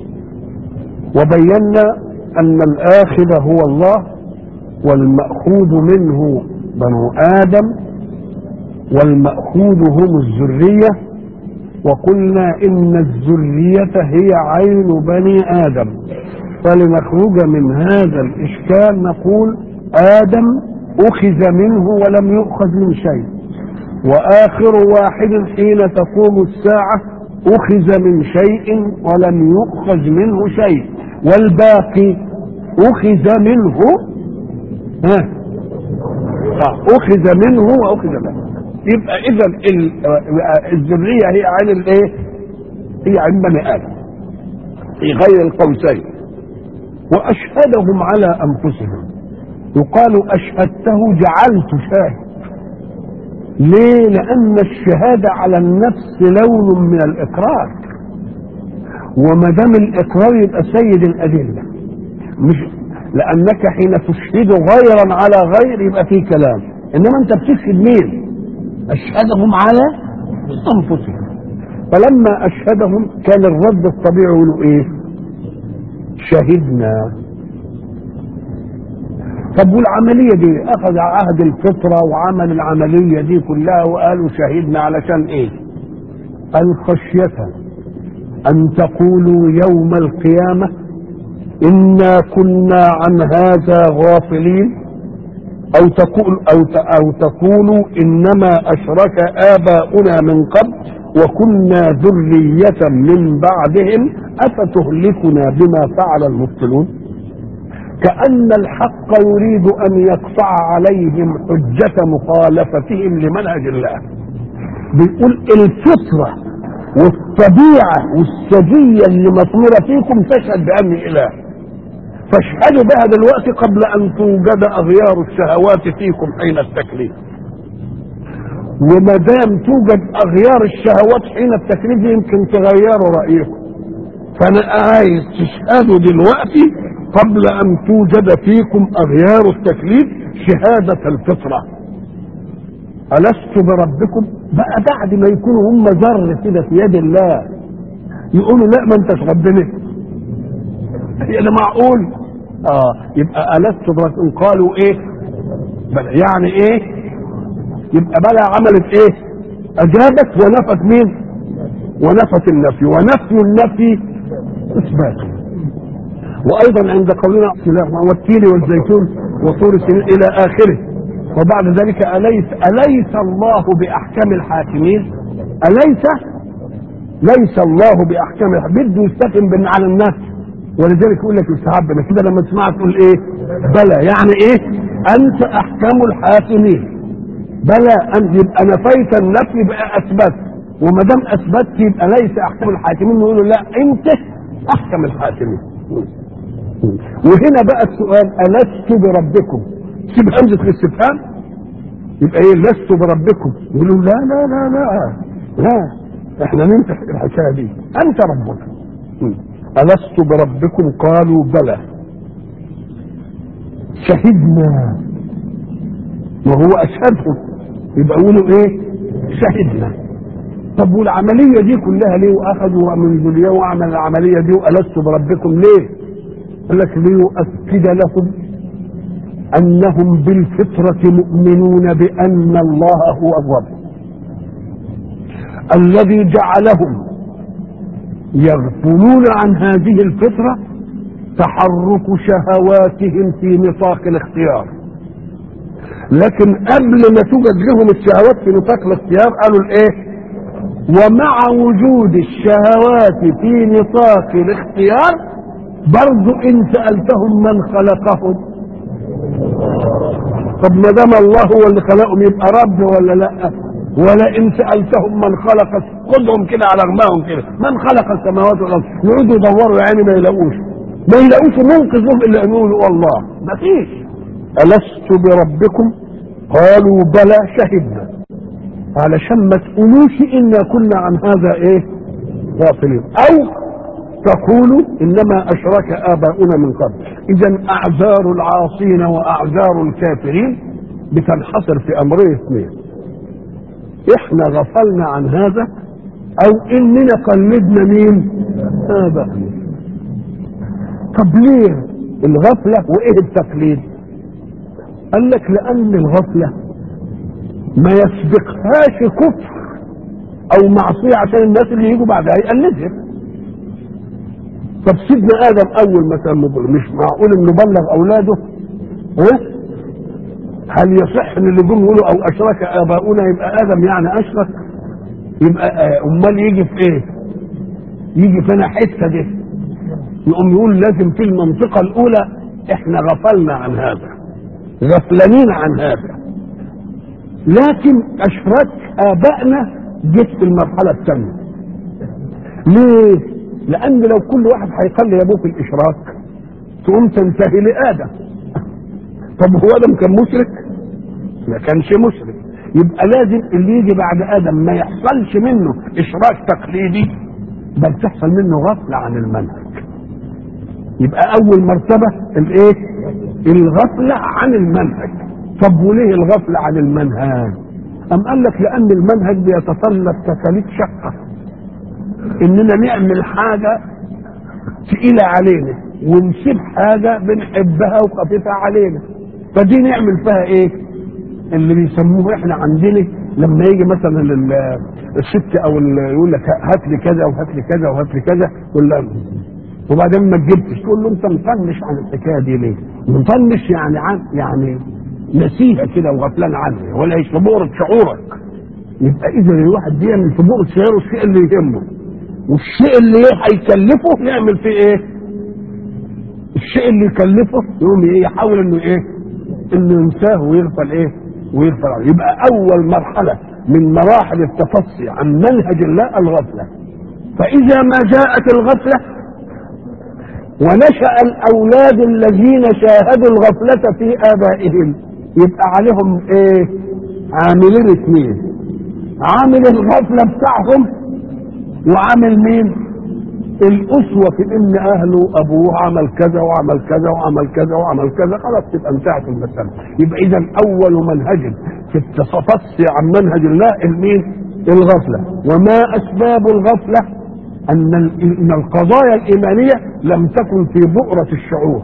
وبينا أن الآخذ هو الله والمأخوذ منه بنو آدم والمأخوذ هم الذرية وقلنا إن الذرية هي عين بني آدم فلنخرج من هذا الإشكال نقول آدم أخذ منه ولم يؤخذ من شيء وآخر واحد حين تقوم الساعة أخذ من شيء ولم يؤخذ منه شيء والباقي أخذ منه ها آه، أخذ منه وأخذ منه يبقى إذا ال- الذرية هي عين الإيه؟ هي عين بني آدم في غير القوسين واشهدهم على انفسهم يقال اشهدته جعلت شاهد ليه لان الشهاده على النفس لون من الاقرار وما دام الاقرار يبقى سيد الادله مش لانك حين تشهد غيرا على غير يبقى فيه كلام انما انت بتشهد مين اشهدهم على انفسهم فلما اشهدهم كان الرد الطبيعي يقولوا ايه شهدنا طب والعملية دي أخذ عهد الفطرة وعمل العملية دي كلها وقالوا شهدنا علشان إيه؟ قال خشية أن تقولوا يوم القيامة إنا كنا عن هذا غافلين أو تقول أو ت- أو تقولوا إنما أشرك آباؤنا من قبل وكنا ذرية من بعدهم أفتهلكنا بما فعل المبطلون كأن الحق يريد أن يقطع عليهم حجة مخالفتهم لمنهج الله بيقول الفطرة والطبيعة والسجية اللي مطمورة فيكم تشهد بأني إله فاشهدوا بها دلوقتي قبل أن توجد أغيار الشهوات فيكم حين التكليف وما دام توجد أغيار الشهوات حين التكليف يمكن تغيروا رأيكم فأنا عايز تشهدوا دلوقتي قبل أن توجد فيكم أغيار التكليف شهادة الفطرة ألست بربكم بقى بعد ما يكونوا هم ذر كده في يد الله يقولوا لا ما انتش ربنا يعني معقول اه يبقى ألست بربكم قالوا ايه بل يعني ايه يبقى بلا عملت ايه اجابت ونفت مين ونفت النفي ونفي النفي اثباته وايضا عند قولنا والتين والزيتون وطور السنين الى اخره وبعد ذلك اليس اليس الله باحكم الحاكمين اليس ليس الله باحكم الحاكمين بده يستقم بان على الناس ولذلك يقول لك يستحب انك كده لما تسمعها تقول ايه بلى يعني ايه انت احكم الحاكمين بلى ان يبقى نفيت النفي يبقى اثبت وما دام اثبت يبقى ليس احكم الحاكمين يقولوا لا انت احكم الحاكمين وهنا بقى السؤال الست بربكم سيب همزه الاستفهام يبقى ايه لست بربكم يقولوا لا لا لا لا لا احنا ننتهي الحكايه دي انت ربنا الست بربكم قالوا بلى شهدنا وهو اشهدهم يبقى يقولوا ايه شهدنا طب والعمليه دي كلها ليه واخذوا من ذريه وعمل العمليه دي والست بربكم ليه قال لك ليؤكد لهم انهم بالفطره مؤمنون بان الله هو الرب الذي جعلهم يغفلون عن هذه الفطره تحرك شهواتهم في نطاق الاختيار لكن قبل ما توجد لهم الشهوات في نطاق الاختيار قالوا الايه ومع وجود الشهوات في نطاق الاختيار برضو ان سالتهم من خلقهم طب ما دام الله هو اللي خلقهم يبقى رب ولا لا ولا ان سالتهم من خلق خدهم كده على رماهم كده من خلق السماوات والارض يقعدوا يدوروا يا عيني ما يلاقوش ما يلاقوش منقذ لهم الا ان يقولوا الله ما فيش الست بربكم قالوا بلى شهدنا علشان ما تقولوش انا كنا عن هذا ايه غافلين او تقولوا انما اشرك اباؤنا من قبل اذا اعذار العاصين واعذار الكافرين بتنحصر في امرين اثنين احنا غفلنا عن هذا او اننا قلدنا مين ابائنا طب ليه الغفله وايه التقليد قال لك لان الغفله ما يسبقهاش كفر او معصيه عشان الناس اللي يجوا بعدها يقلدها طب سيدنا ادم اول ما كان مبلغ مش معقول انه بلغ اولاده ها هل يصح ان اللي جم يقولوا او اشرك اباؤنا يبقى ادم يعني اشرك يبقى آه، امال يجي في ايه يجي فينا حته دي يقوم يقول لازم في المنطقه الاولى احنا غفلنا عن هذا غفلانين عن هذا لكن اشراك ابائنا جت في المرحله الثانيه ليه لان لو كل واحد هيخلي ابوه في الاشراك تقوم تنتهي لادم طب هو ادم كان مشرك ما كانش مشرك يبقى لازم اللي يجي بعد ادم ما يحصلش منه اشراك تقليدي بل تحصل منه غفله عن المنهج يبقى اول مرتبه الايه الغفله عن المنهج طب وليه الغفله عن المنهج ام قال لك لان المنهج بيتطلب تكاليف شقه اننا نعمل حاجه تقيله علينا ونسيب حاجه بنحبها وخفيفه علينا فدي نعمل فيها ايه اللي بيسموه احنا عندنا لما يجي مثلا ال- الست او ال- يقول لك هات لي كذا وهات لي كذا وهات لي كذا يقول له وبعدين ما تجيبش تقول له انت مطنش عن الحكايه دي ليه؟ مطنش يعني عن يعني نسيها كده وغفلان عنها ولا هيش في بؤرة شعورك يبقى اذا الواحد بيعمل في بؤرة شعوره الشيء اللي يهمه والشيء اللي هيكلفه يعمل فيه ايه؟ الشيء اللي يكلفه يقوم ايه يحاول انه ايه؟ انه ينساه ويغفل ايه؟ ويغفل عنه يبقى اول مرحله من مراحل التفصي عن منهج الله الغفله فاذا ما جاءت الغفله ونشأ الأولاد الذين شاهدوا الغفلة في آبائهم يبقى عليهم إيه؟ عاملين اثنين عامل الغفلة بتاعهم وعامل مين؟ الأسوة في إن أهله أبوه عمل كذا وعمل كذا وعمل كذا وعمل كذا خلاص تبقى انتهت المسألة يبقى إذا أول منهج في التفصي عن منهج الله المين؟ الغفلة وما أسباب الغفلة؟ ان ال- ان القضايا الايمانيه لم تكن في بؤره الشعور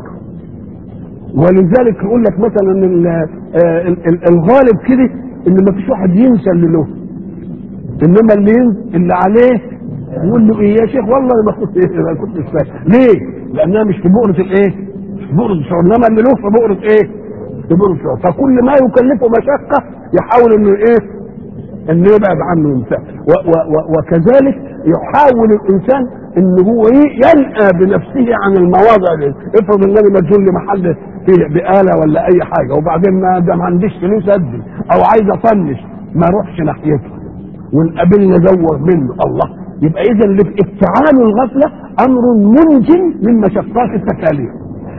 ولذلك يقول لك مثلا ال- آه ال- ال- الغالب كده ان ما فيش واحد ينسى اللي له انما اللي ين- اللي عليه يقول له ايه يا شيخ والله ما كنت ما كنتش فاهم ليه؟ لانها مش في بؤره الايه؟ مش في بؤره الشعور انما اللي له في بؤره ايه؟ في بؤره الشعور فكل ما يكلفه مشقه يحاول انه ايه؟ انه يبعد عنه ينساه و- و- و- وكذلك يحاول الانسان ان هو ي- ينأى بنفسه عن المواضع دي افرض النبي مجهول لمحل فيه بآلة ولا أي حاجة وبعدين ما ده ما عنديش فلوس أدي أو عايز أطنش ما أروحش ناحيته ونقابلنا زوغ منه الله يبقى إذا اللي في افتعال الغفلة أمر منج من مشقات التكاليف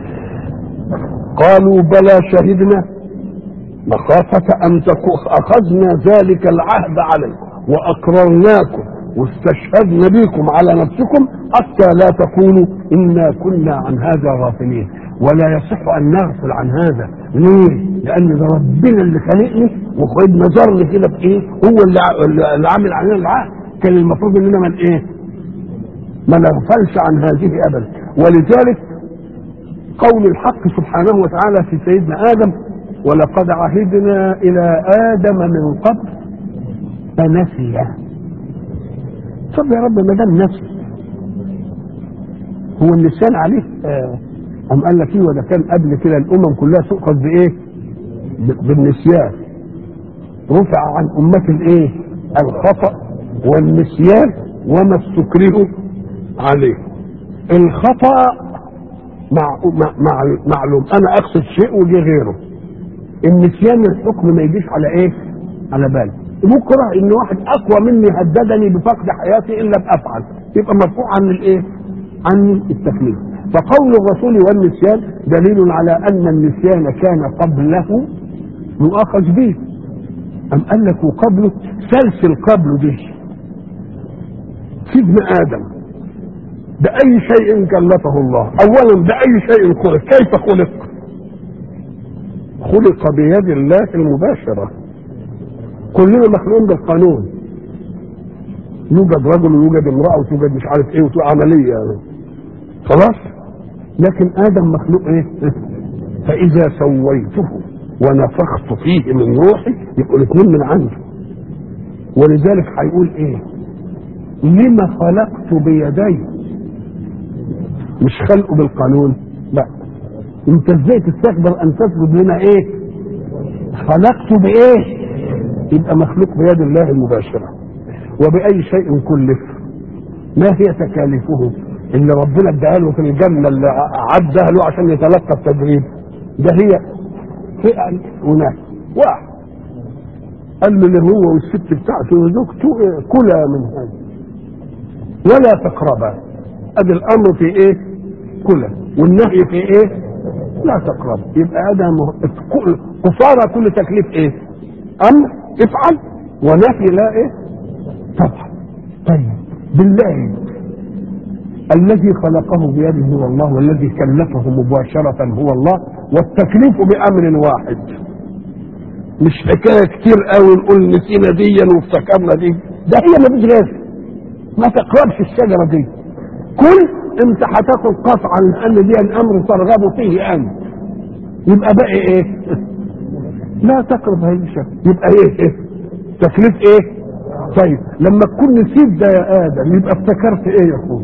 قالوا بلى شهدنا مخافة أن تكون أخذنا ذلك العهد عليكم وأقررناكم واستشهدنا بكم على نفسكم حتى لا تقولوا إنا كنا عن هذا غافلين ولا يصح أن نغفل عن هذا ليه؟ لأن ده ربنا اللي خلقني وخد نظرني كده بإيه؟ هو اللي ع- اللي عامل علينا العهد كان المفروض إننا من إيه؟ ما نغفلش عن هذه أبدا ولذلك قول الحق سبحانه وتعالى في سيدنا آدم ولقد عهدنا إلى آدم من قبل فنسي طب يا رب ما دام نسي هو النسيان عليه آه، أم قال لك ايه وده كان قبل كده الأمم كلها تؤخذ بإيه؟ ب- بالنسيان رفع عن أمة الإيه؟ الخطأ والنسيان وما استكرهوا عليه الخطأ مع مع مع معلوم انا اقصد شيء وجه غيره النسيان الحكم ما يجيش على ايه على بالي بكره ان واحد اقوى مني هددني بفقد حياتي الا بافعل يبقى مرفوع عن الايه عن التكليف فقول الرسول والنسيان دليل على ان النسيان كان قبله يؤاخذ به ام قال لك وقبله سلسل قبله دي سيدنا ادم بأي شيء كلفه الله أولا بأي شيء خلق كيف خلق خلق بيد الله المباشرة كلنا مخلوقين بالقانون يوجد رجل ويوجد امرأة وتوجد مش عارف ايه وتوجد عملية يعني. خلاص لكن آدم مخلوق ايه فإذا سويته ونفخت فيه من روحي يبقوا الاثنين من عندي ولذلك هيقول ايه لما خلقت بيدي مش خلقه بالقانون لا انت ازاي تستكبر ان تسجد لنا ايه خلقته بايه يبقى مخلوق بيد الله المباشرة وبأي شيء كلف ما هي تكاليفه اللي ربنا اداها له في الجنة اللي عدها له عشان يتلقى التدريب ده هي فئة هناك واحد قال له اللي هو والست بتاعته وزوجته كلا من هذا ولا تقربا ادي الامر في ايه كلا والنهي في ايه لا تقرب يبقى هذا قصارى كل تكليف ايه امر افعل ونهي لا ايه طبعا طيب بالله الذي خلقه بيده هو الله والذي كلفه مباشرة هو الله والتكليف بأمر واحد مش حكاية كتير قوي نقول نسينا ديا وافتكرنا دي ده هي ما فيش غيرها ما تقربش الشجرة دي كل انت هتاكل قطعا لان دي الامر ترغب فيه انت يبقى باقي ايه لا تقرب هذه الشجرة يبقى ايه, إيه؟ تكليف ايه طيب لما تكون نسيت ده يا ادم يبقى افتكرت ايه يا اخوي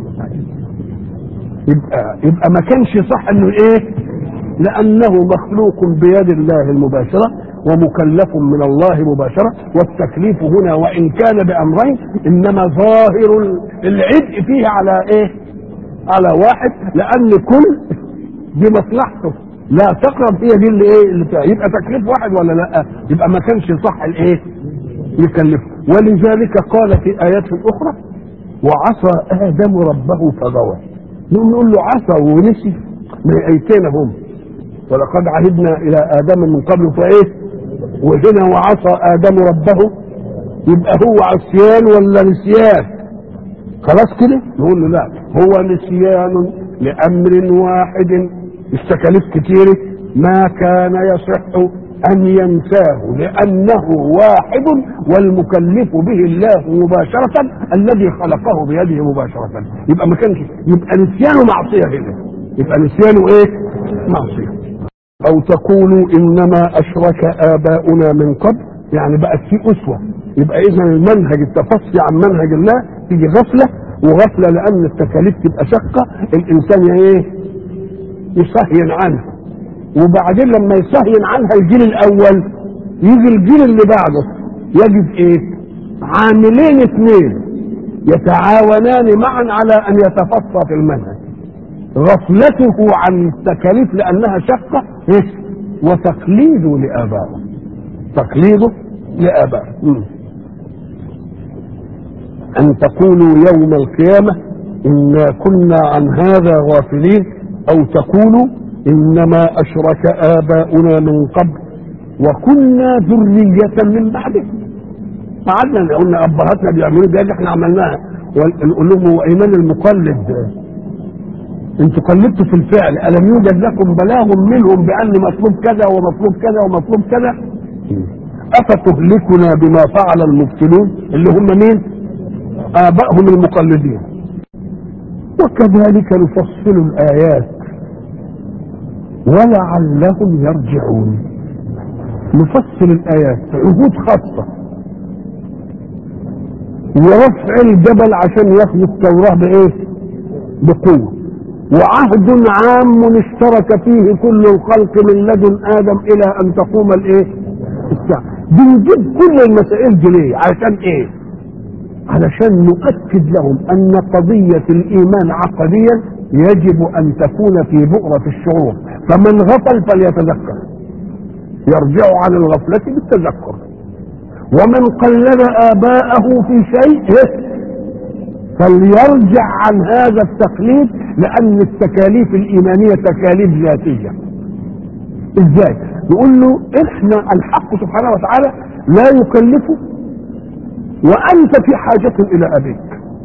يبقى يبقى ما كانش صح انه ايه لانه مخلوق بيد الله المباشره ومكلف من الله مباشره والتكليف هنا وان كان بامرين انما ظاهر العبء فيه على ايه على واحد لان كل دي مصلحته لا تقرب هي دي اللي ايه اللي فيها يبقى تكليف واحد ولا لا يبقى ما كانش صح الايه يكلفه ولذلك قال في ايات اخرى وعصى ادم ربه فغوى نقوم نقول له عصى ونسي من ايتين هم ولقد عهدنا الى ادم من قبل فايه وهنا وعصى ادم ربه يبقى هو عصيان ولا نسيان خلاص كده نقول له لا هو نسيان لامر واحد مش تكاليف كتيره ما كان يصح أن ينساه لأنه واحد والمكلف به الله مباشرة الذي خلقه بيده مباشرة يبقى ما كانش يبقى نسيانه معصية هنا يبقى نسيانه إيه؟ معصية أو تقولوا إنما أشرك آباؤنا من قبل يعني بقت في أسوة يبقى إذا المنهج التفصي عن منهج الله تيجي غفلة وغفلة لأن التكاليف تبقى شقة الإنسان إيه؟ يصهين عنها وبعدين لما يصهين عنها الجيل الاول يجي الجيل اللي بعده يجد ايه عاملين اثنين يتعاونان معا على ان يتفصى في المنهج غفلته عن التكاليف لانها شقه إيه؟ وتقليده لابائه تقليده لابائه مم. ان تقولوا يوم القيامه انا كنا عن هذا غافلين او تقولوا انما اشرك اباؤنا من قبل وكنا ذريه من بعده قعدنا قلنا ابهاتنا بيعملوا ده احنا عملناها ونقول لهم هو ايمان المقلد انتوا قلدتوا في الفعل الم يوجد لكم بلاغ منهم بان مطلوب كذا ومطلوب كذا ومطلوب كذا افتهلكنا بما فعل المبتلون اللي هم مين ابائهم المقلدين وكذلك نفصل الايات ولعلهم يرجعون نفصل الايات عهود خاصه ورفع الجبل عشان ياخذ التوراه بايه بقوه وعهد عام اشترك فيه كل الخلق من لدن ادم الى ان تقوم الايه الساعه بنجيب كل المسائل دي ليه عشان ايه علشان نؤكد لهم ان قضيه الايمان عقديا يجب ان تكون في بؤره الشعور فمن غفل فليتذكر يرجع عن الغفله بالتذكر ومن قلد اباءه في شيء فليرجع عن هذا التقليد لان التكاليف الايمانيه تكاليف ذاتيه ازاي نقول له احنا الحق سبحانه وتعالى لا يكلفه وانت في حاجه الى ابيك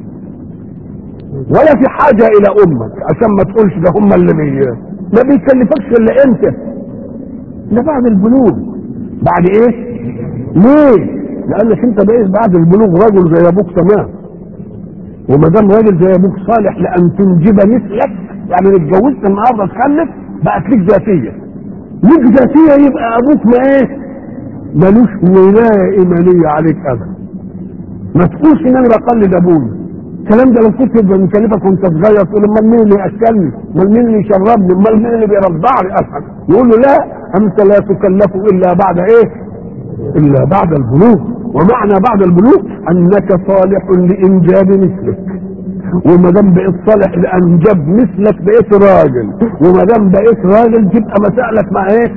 ولا في حاجه الى امك عشان ما تقولش ده هم اللي بي ما بيكلفكش الا انت ده بعد البلوغ بعد ايه ليه لانك انت بقيت بعد البلوغ رجل زي ابوك تمام وما دام راجل زي ابوك صالح لان تنجب مثلك يعني لو اتجوزت النهارده تخلف بقت ليك ذاتيه ليك ذاتيه يبقى ابوك ما ايه ملوش ولايه ايمانيه عليك ابدا ما تقولش ان انا بقلد ابويا الكلام ده لو كنت مكلفك وانت صغير تقول امال مين اللي ياكلني؟ امال مين اللي يشربني؟ امال مين اللي بيرضعني افهم؟ يقول له لا انت لا تكلف الا بعد ايه؟ الا بعد البلوغ ومعنى بعد البلوغ انك صالح لانجاب مثلك وما دام بقيت صالح لانجاب مثلك بقيت راجل وما دام بقيت راجل تبقى مسائلك مع ايه؟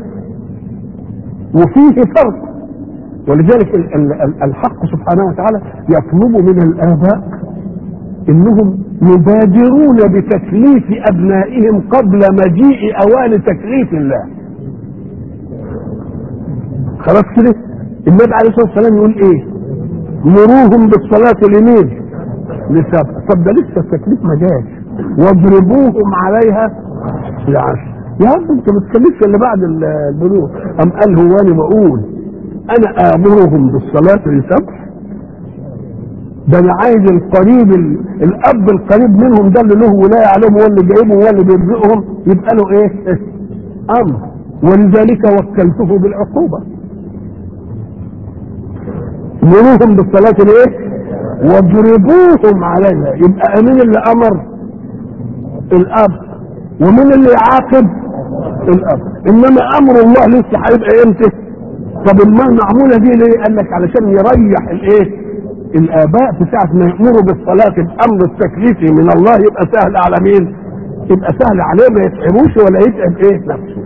وفيه فرق ولذلك ال- ال- ال- الحق سبحانه وتعالى يطلب من الاباء انهم يبادرون بتكليف ابنائهم قبل مجيء اوان تكليف الله خلاص كده النبي عليه الصلاه والسلام يقول ايه مروهم بالصلاه لمين لسبع طب ده لسه التكليف ما جاش واضربوهم عليها لعشر يا رب انت ما تكلفش الا بعد ال- البلوغ ام قال هو انا بقول انا امرهم بالصلاه لسبع ده انا عايز القريب ال- الاب القريب منهم ده اللي له ولايه عليهم هو اللي جايبهم هو اللي بيرزقهم يبقى له ايه؟ امر ولذلك وكلته بالعقوبه مروهم بالصلاه الايه؟ واضربوهم عليها يبقى مين اللي امر؟ الاب ومين اللي يعاقب؟ الاب انما امر الله لسه هيبقى امتى؟ طب امال معموله دي ليه؟ قال لك علشان يريح الايه؟ الاباء في ساعه ما يامروا بالصلاه الامر التكليفي من الله يبقى سهل على مين؟ يبقى سهل عليه ما يتعبوش ولا يتعب ايه نفسه.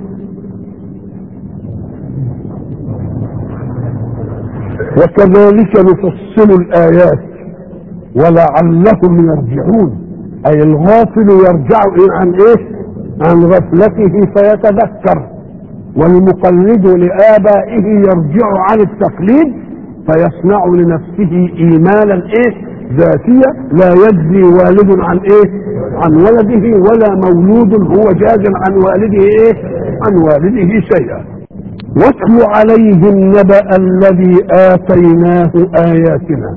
وكذلك نفصل الايات ولعلهم يرجعون اي الغافل يرجع عن ايه؟ عن غفلته فيتذكر والمقلد لآبائه يرجع عن التقليد فيصنع لنفسه إيمانا إيه ذاتية لا يجزي والد عن إيه عن ولده ولا مولود هو جاز عن والده إيه عن والده شيئا واتل عليهم نبأ الذي آتيناه آياتنا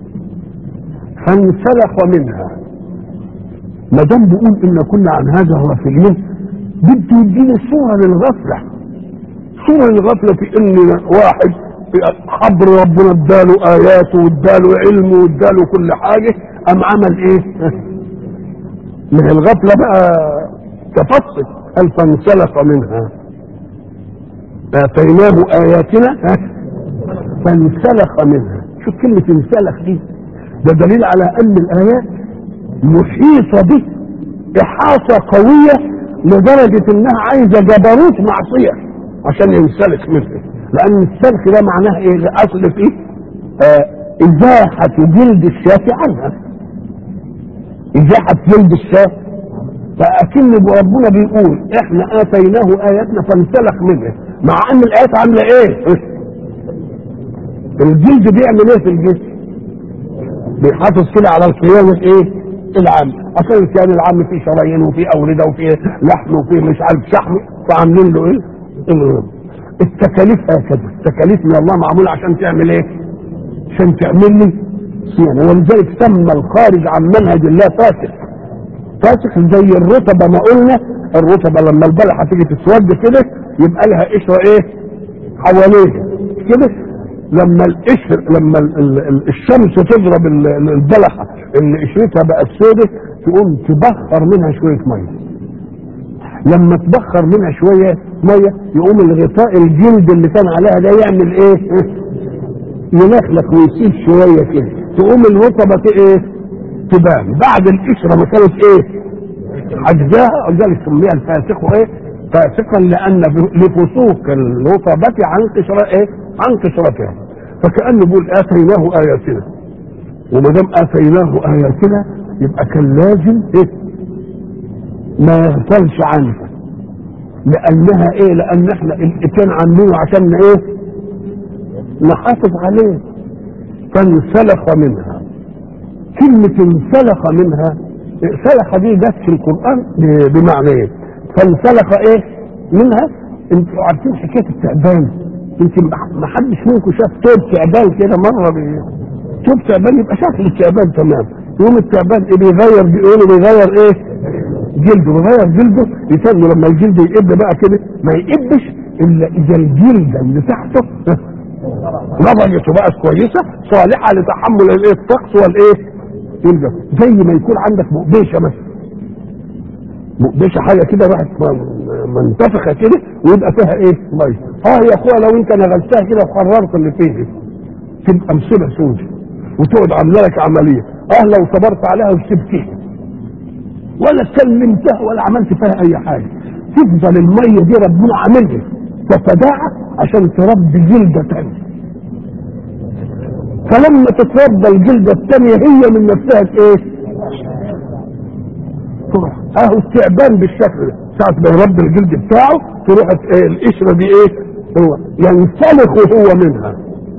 فانسلخ منها ما دام بيقول إن كنا عن هذا غافلين بده يديني صورة للغفلة صورة للغفلة في إن واحد خبر ربنا اداله آياته واداله علمه واداله كل حاجة أم عمل إيه؟ من الغفلة بقى تفصل قال فانسلخ منها آتيناه آياتنا فانسلخ منها شوف كلمة انسلخ دي ده دليل على أن الآيات محيطة به احاطه قويه لدرجه انها عايزه جبروت معصيه عشان ينسلخ منه لان السلخ ده معناه ايه الاصل فيه آه ازاحه جلد الشاة عنها ازاحه جلد الشاة فاكن ربنا بيقول احنا اتيناه اياتنا فانسلخ منها مع ان الايات عامله ايه الجلد بيعمل ايه في الجسم بيحافظ كده على الكيان الايه العام عشان الكيان العام فيه شرايين وفيه اورده وفيه لحم وفيه مش عارف شحم فعاملين له ايه التكاليف هكذا التكاليف من الله معموله عشان تعمل ايه عشان تعمل لي صيانه ولذلك سمى الخارج عن منهج الله فاسق فاسق زي الرطبه ما قلنا الرطبه لما البلحه تيجي تسود كده يبقى لها قشره ايه حواليها كده لما القشر لما ال ال الشمس تضرب البلحه اللي قشرتها بقت سودة تقوم تبخر منها شويه ميه لما تبخر منها شويه ميه يقوم الغطاء الجلد اللي كان عليها ده يعمل ايه؟ يلخلخ ويسيب شويه كده تقوم الرطبه ايه؟ تبان بعد القشره ما كانت ايه؟ عجزاها ولذلك سميها الفاسق ايه؟ فاسقا لان لفسوق الرطبه عن قشره ايه؟ عن قشرتها فكانه بيقول اتيناه اياتنا وما دام اتيناه اياتنا يبقى كان لازم ايه؟ ما يغفلش عنها لانها ايه لان احنا الاتيان عاملينه عشان ايه نحافظ عليه فانسلخ منها كلمة انسلخ منها سلخ دي جت في القرآن بمعنى ايه فانسلخ ايه منها انتوا عارفين حكاية التعبان يمكن ما حدش منكم شاف توب تعبان كده مرة بي... توب تعبان يبقى شكل التعبان تمام يوم التعبان ايه بيغير بيقولوا بيغير ايه جلده بيغير جلده يسموا لما الجلد يقب بقى كده ما يقبش الا اذا الجلده اللي تحته نضجت وبقت كويسه صالحه لتحمل الايه الطقس والايه يلبس زي ما يكون عندك مقبشه مثلا مقبشه حاجه كده راحت منتفخه كده ويبقى فيها ايه ميه اه يا اخويا لو انت نغلتها كده وقررت اللي فيه تبقى مصيبه سودة وتقعد عامله لك عمليه اه لو صبرت عليها وسبتها ولا كلمتها ولا عملت فيها اي حاجه تفضل الميه دي ربنا عاملها تتداعى عشان تربي جلده ثانيه فلما تتربى الجلده الثانيه هي من نفسها ايه؟ تروح اهو التعبان بالشكل ده ساعة ما يربي الجلد بتاعه تروح ايه القشرة دي ايه هو ينسلخ هو منها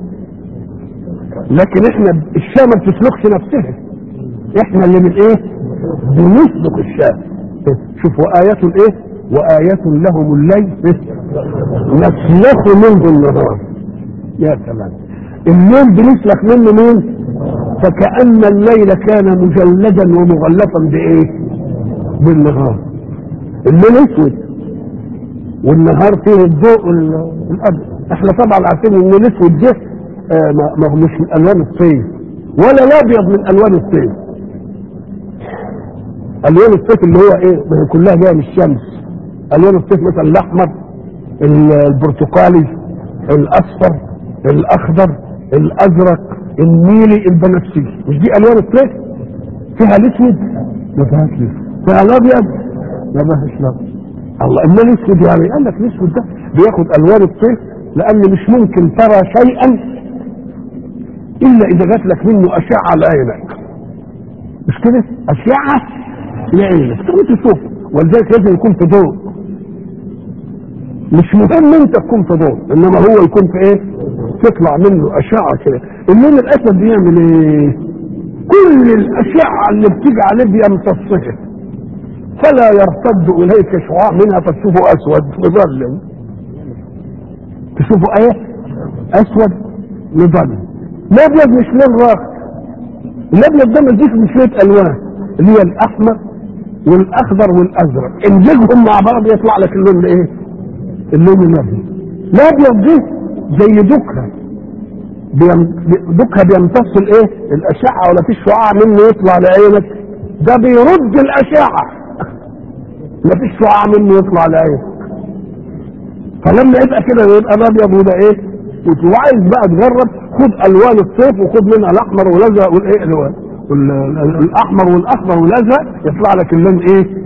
لكن احنا الشاة ما بتسلخش نفسها احنا اللي من ايه بنسلخ الشاة شوفوا آيات الايه وآيات لهم الليل نسلخ منه النهار يا سلام الليل بنسلخ منه مين فكأن الليل كان مجلدا ومغلفا بإيه بالنهار الليل اسود والنهار فيه الضوء الابيض احنا طبعا عارفين ان الاسود ده آه ما هو مش من الوان الطين ولا الابيض من الوان الطين الوان الطيف اللي هو ايه ما هي كلها جايه من الشمس الوان الطيف مثلا الاحمر البرتقالي الاصفر الاخضر الازرق النيلي البنفسجي مش دي الوان الطيف فيها الاسود ما فيهاش الاسود فيها الابيض ما فيهاش الابيض الله اما الاسود يعني قال لك الاسود ده بياخد الوان الطيف لان مش ممكن ترى شيئا الا اذا جات لك منه اشعه لعينك مش كده اشعه لعينك تقوم تشوف ولذلك لازم يكون في ضوء مش مهم انت تكون في ضوء انما هو يكون في ايه تطلع منه اشعه كده اللون الاسود بيعمل ايه كل الاشعه اللي بتيجي عليه بيمتصها فلا يرتد اليك شعاع منها فتشوفه اسود مظلم تشوفه ايه اسود مظلم الابيض مش لون راق الابيض ده مديك بشويه الوان اللي هي الاحمر والاخضر والازرق انزجهم مع بعض يطلع لك اللون ايه اللون الابيض الابيض دي زي دكها بيم... دكها بيمتص الايه الاشعه ولا فيش شعاع منه يطلع لعينك ده بيرد الاشعه ما فيش شعاع منه يطلع لعينك فلما يبقى كده يبقى الابيض وده ايه وعايز بقى تجرب خد الوان الصيف وخد منها الاحمر والازرق والايه الاحمر والاخضر والازرق يطلع لك اللون ايه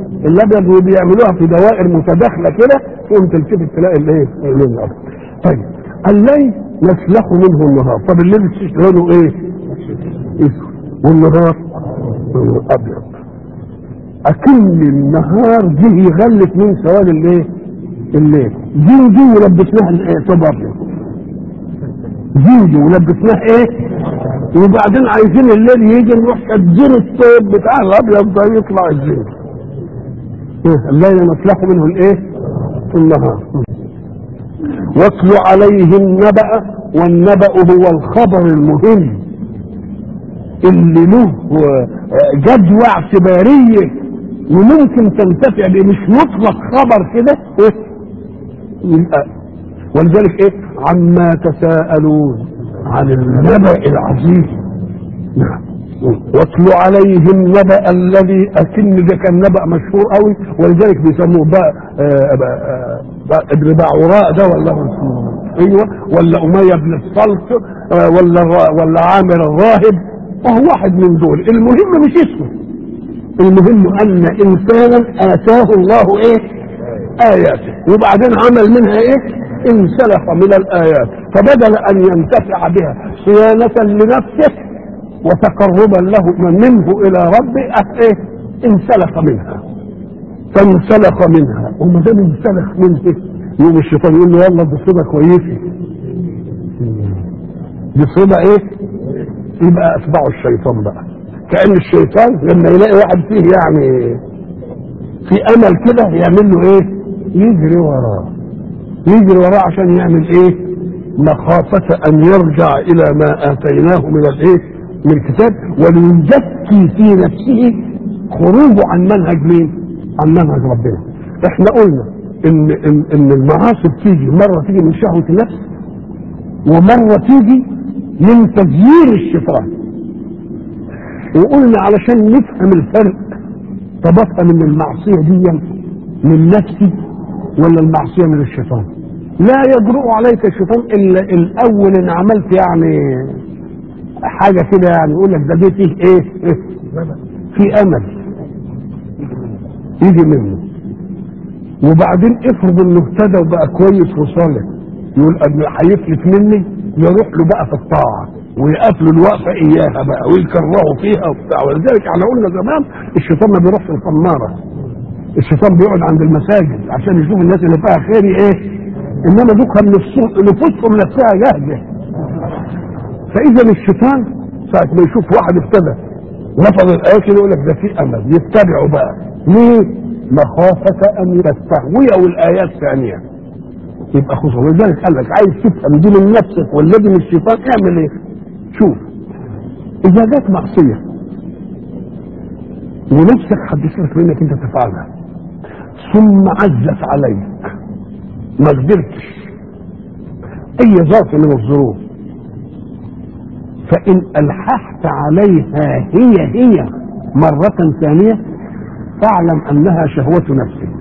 الابيض وبيعملوها في دوائر متداخله كده تقوم تلتفت تلاقي الايه اللون الابيض طيب الليل يسلخ منه النهار طب الليل لونه ايه اسود والنهار لونه ابيض اكن النهار جه يغلف من سواد الايه الليل جنجي ولبسناها الايه طب ابيض جنجي ولبسناه ايه وبعدين عايزين الليل يجي نروح شادين الطيب بتاع الابيض ده يطلع الزين إيه؟ الليل نسلخ منه الايه في النهار واتل عليهم نبأ والنبأ هو الخبر المهم اللي له جدوى اعتباريه وممكن تنتفع به مش مطلق خبر كده ايه يبقى ولذلك ايه عما تساءلون عن النبأ العظيم نعم واتل عليهم نبأ الذي أكن ده كان نبأ مشهور قوي ولذلك بيسموه بقى ابن باعوراء ده ولا ايوه ولا أمية بن الصلت ولا ولا عامر الراهب وهو واحد من دول المهم مش اسمه المهم أن إنسانا آتاه الله إيه آياته وبعدين عمل منها إيه انسلخ من الآيات فبدل أن ينتفع بها صيانة لنفسه وتقربا له منه إلى ربه إيه انسلخ منها فانسلخ منها وما دام انسلخ منه يوم الشيطان يقول له يلا دي صيغه كويسه دي صيغه ايه؟ يبقى اتبعوا الشيطان بقى كأن الشيطان لما يلاقي واحد فيه يعني في امل كده يعمل له ايه؟ يجري وراه يجري وراه عشان يعمل ايه مخافة ان يرجع الى ما اتيناه من الايه من الكتاب وليزكي في نفسه خروجه عن منهج مين عن منهج ربنا احنا قلنا ان ان, إن المعاصي بتيجي مرة تيجي من شهوة النفس ومرة تيجي من تغيير الشيطان وقلنا علشان نفهم الفرق طب افهم ان المعصية دي من نفسي ولا المعصية من الشيطان لا يجرؤ عليك الشيطان الا الاول ان عملت يعني حاجة كده يعني يقول لك ده دي فيه ايه, إيه؟ في امل يجي منه وبعدين افرض انه اهتدى وبقى كويس وصالح يقول أن هيفلت مني يروح له بقى في الطاعة ويقفلوا الوقفة إياها بقى ويكرهوا فيها وبتاع ولذلك احنا قلنا زمان الشيطان ما بيروحش الخمارة الشيطان بيقعد عند المساجد عشان يشوف الناس اللي فيها خير ايه انما دوكها نفوسهم نفسها جاهزه فاذا الشيطان ساعه ما يشوف واحد ابتدى رفض الايه كده يقول لك ده في امل يتبعه بقى ليه؟ مخافة ان يستهويه الايات ثانية يبقى خصوصا ولذلك قال لك عايز تفهم دي من نفسك ولا دي من الشيطان اعمل ايه؟ شوف اذا جت معصيه ونفسك حدثت منك انت تفعلها ثم عزت عليك ما قدرتش اي ظرف من الظروف فان الححت عليها هي هي مرة ثانية فاعلم انها شهوة نفسك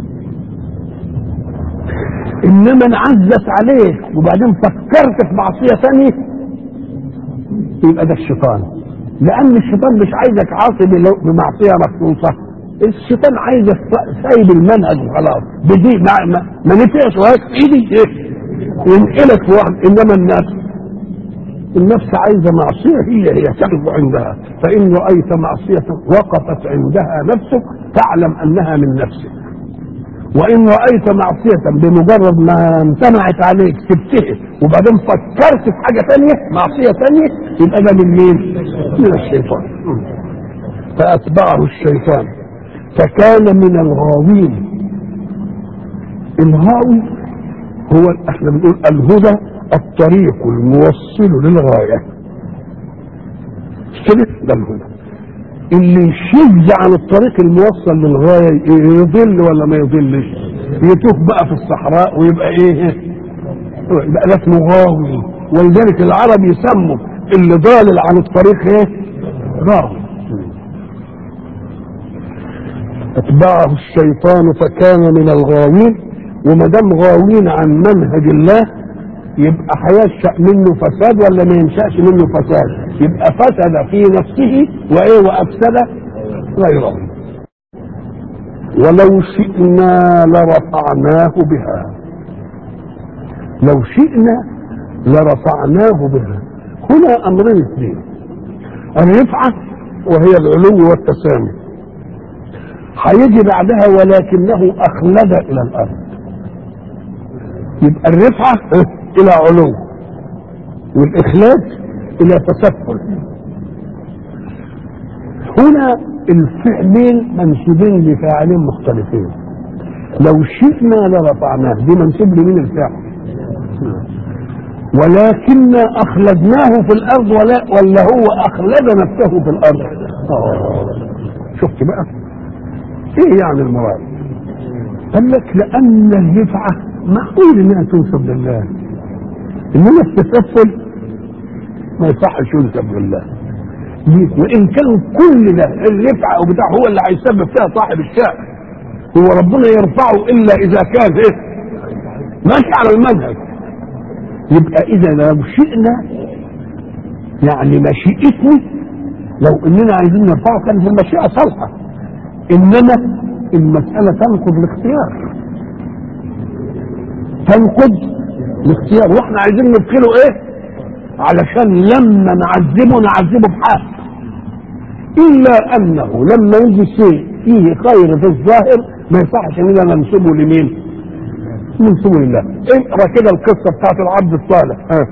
انما انعزت عليك وبعدين فكرت في معصية ثانية يبقى ده الشيطان لان الشيطان مش عايزك عاصي بمعصية مخصوصة الشيطان عايزك سايب المنهج وخلاص بدي ما, ما, ما نفعش وهيك في ايدي ايه ينقلك في واحد انما النفس النفس عايزه معصيه هي هي تقف عندها فان رايت معصيه وقفت عندها نفسك فاعلم انها من نفسك وان رايت معصيه بمجرد ما امتنعت عليك سبتها وبعدين فكرت في حاجه ثانيه معصيه ثانيه يبقى ده من مين؟ من الشيطان فاتبعه الشيطان فكان من الغاوين الغاوي هو احنا بنقول الهدى الطريق الموصل للغايه كده ده الهدى اللي يشذ عن الطريق الموصل للغايه يضل ولا ما يضلش يتوه بقى في الصحراء ويبقى ايه يبقى ده اسمه غاوي ولذلك العرب يسموا اللي ضالل عن الطريق ايه غاوي اتبعه الشيطان فكان من الغاوين وما دام غاوين عن منهج الله يبقى هينشا منه فساد ولا ما ينشاش منه فساد يبقى فسد في نفسه وايه وافسد غيره ولو شئنا لرفعناه بها لو شئنا لرفعناه بها هنا امرين اثنين الرفعه وهي العلو والتسامي هيجي بعدها ولكنه اخلد الى الارض يبقى الرفعه الى علو والاخلاد الى تسفل هنا الفعلين منسوبين لفاعلين مختلفين لو شئنا لرفعناه دي منسوب لمين الفعل ولكن اخلدناه في الارض ولا ولا هو اخلد نفسه في الارض آه. شفت بقى ايه يعني المراد قال لك لان الرفعه معقول انها تنسب لله انما التسفل ما يصحش ينسب لله ليه؟ وان كان كل ده الرفعه او بتاع هو اللي هيسبب فيها صاحب الشأن هو ربنا يرفعه الا اذا كان ايه ماشي على المنهج يبقى اذا لو شئنا يعني مشيئتنا لو اننا عايزين نرفعه كان هي مشيئه صالحه انما المساله تنقض الاختيار تنقض الاختيار واحنا عايزين ندخله ايه علشان لما نعذبه نعذبه بحق الا انه لما يجي شيء فيه خير في الظاهر ما يصحش اننا ننسبه لمين ننسبه لله اقرا كده القصه بتاعت العبد الصالح ها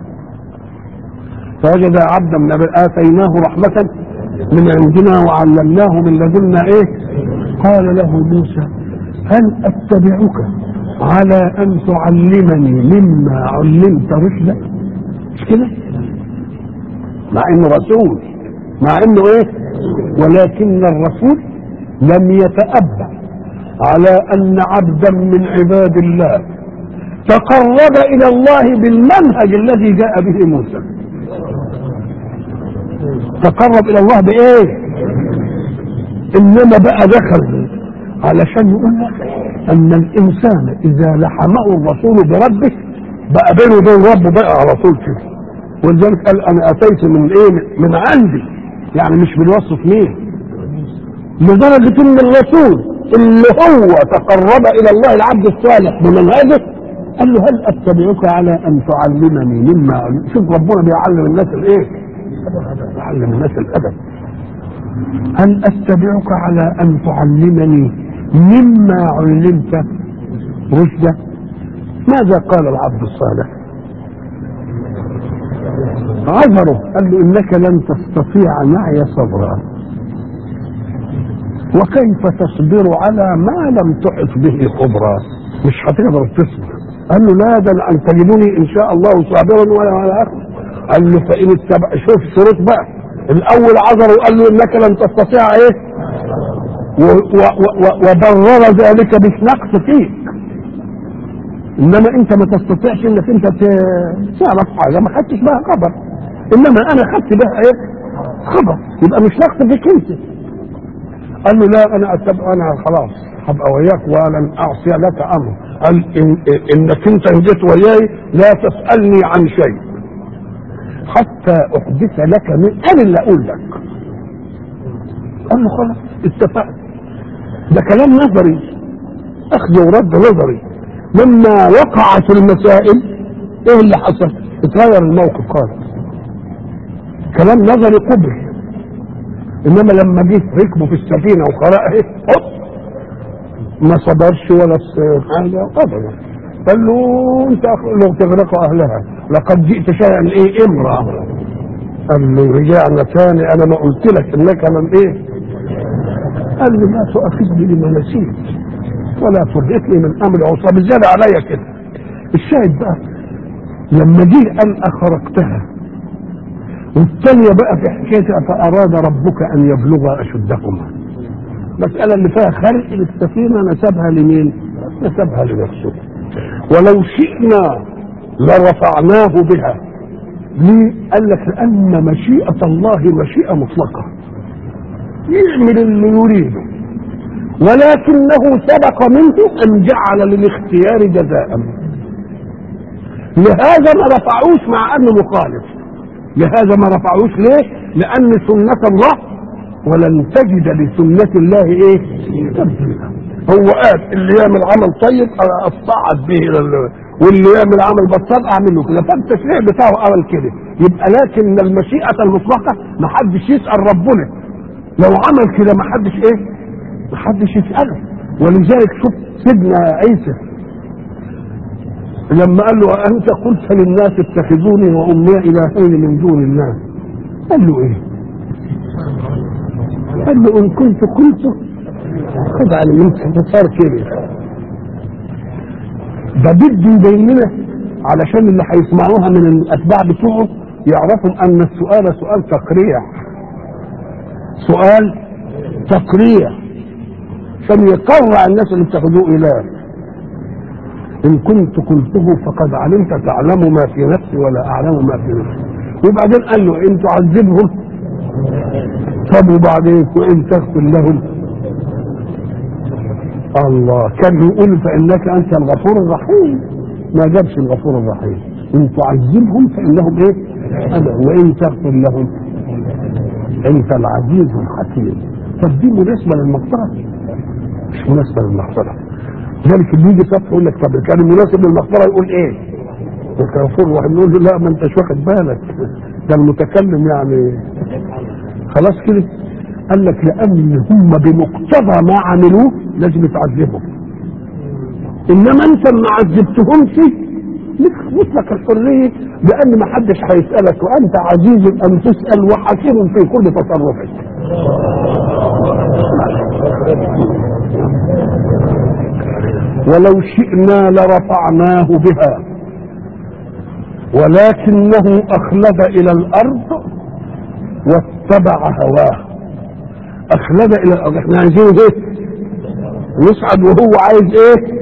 فوجد عبدا من اتيناه رحمه من عندنا وعلمناه من لدنا ايه قال له موسى هل اتبعك على ان تعلمني مما علمت رشدا مش كده مع انه رسول مع انه ايه ولكن الرسول لم يتأبى على ان عبدا من عباد الله تقرب الى الله بالمنهج الذي جاء به موسى تقرب الى الله بايه انما بقى دخل علشان يقول لك ان الانسان اذا لحمه الرسول بربه بقى بينه وبين ربه بقى على طول كده ولذلك قال انا اتيت من ايه من عندي يعني مش بالوصف مين لدرجة ان الرسول اللي هو تقرب الى الله العبد الصالح بمنهجه قال له هل اتبعك على ان تعلمني مما علم شوف ربنا بيعلم الناس الايه بيعلم الناس الادب هل اتبعك على ان تعلمني مما علمت رشدا ماذا قال العبد الصالح عذره قال له انك لن تستطيع معي صبرا وكيف تصبر على ما لم تحط به خبرا مش هتقدر تصبر قال له لا ده ان تجدني ان شاء الله صابرا ولا ولا اخر قال له فان اتبع شوف الشروط بقى الاول عذره وقال له انك لن تستطيع ايه وبرر ذلك بالنقص فيك انما انت ما تستطيعش انك انت تعرف حاجه ما خدتش بها خبر انما انا خدت بها ايه خبر يبقى مش نقص فيك انت قال له لا انا أتبع انا خلاص هبقى وياك ولن اعصي لك امر قال إن انك انت جيت وياي لا تسالني عن شيء حتى احدث لك من انا اللي اقول لك قال له خلاص اتفقت ده كلام نظري اخذ ورد نظري لما وقعت المسائل ايه اللي حصل اتغير الموقف خالص كلام نظري قبل انما لما جه ركبوا في السفينه وقرأ ايه هوب ما صبرش ولا حاجه ابدا قال له انت لو تغرق اهلها لقد جئت شيئا ايه امراه قال له رجعنا تاني انا ما قلت لك انك من ايه قال له لا تؤاخذني بما نسيت ولا ترهقني من امر عصام زيادة عليا كده الشاهد بقى لما جه قال اخرقتها والثانية بقى في حكاية فأراد ربك أن يبلغ أشدهما المسألة اللي فيها خرق للسفينة نسبها لمين؟ نسبها لنفسه ولو شئنا لرفعناه بها ليه؟ قال لك لأن مشيئة الله مشيئة مطلقة يعمل اللي يريده ولكنه سبق منه أن جعل للاختيار جزاء لهذا ما رفعوش مع أنه مخالف لهذا ما رفعوش ليه؟ لأن سنة الله ولن تجد لسنة الله ايه تبديلا هو قال اللي يعمل عمل طيب اصعد به الى ال- واللي يعمل عمل بطال اعمل له كده فالتشريع بتاعه عمل كده يبقى لكن المشيئة المطلقة ما حدش يسأل ربنا لو عمل كده ما حدش ايه ما حدش يسأله ولذلك شوف سيدنا عيسى لما قال له أنت قلت للناس اتخذوني وأمي إلهين من دون الله قال له إيه؟ قال له إن كنت قلت خد على من صار كده ده بده يبين لنا علشان اللي هيسمعوها من الأتباع بتوعه يعرفوا أن السؤال سؤال تقريع سؤال تقريع عشان يقرع الناس اللي اتخذوه إله إن كنت قلته فقد علمت تعلم ما في نفسي ولا أعلم ما في نفسي وبعدين قال له إن تعذبهم طب وبعدين وإن تغفر لهم الله كان يقول فإنك أنت الغفور الرحيم ما جابش الغفور الرحيم إن تعذبهم فإنهم إيه؟ أنا وإن تغفر لهم أنت العزيز الحكيم طب دي مناسبة للمغفرة مش مناسبة للمغفرة ذلك اللي يجي سطح يقول لك طب كان المناسب للمغفرة يقول إيه؟ الغفور الرحيم نقول له لا ما أنتش واخد بالك ده المتكلم يعني خلاص كده قال لك لأن هم بمقتضى ما عملوه لازم يتعذبوا إنما أنت ما عذبتهمش لك مطلق الحرية لأن ما حدش هيسألك وأنت عزيز أن تسأل وحكيم في كل تصرفك ولو شئنا لرفعناه بها ولكنه أخلد إلى الأرض واتبع هواه أخلد إلى الأرض احنا عايزين ايه يصعد وهو عايز ايه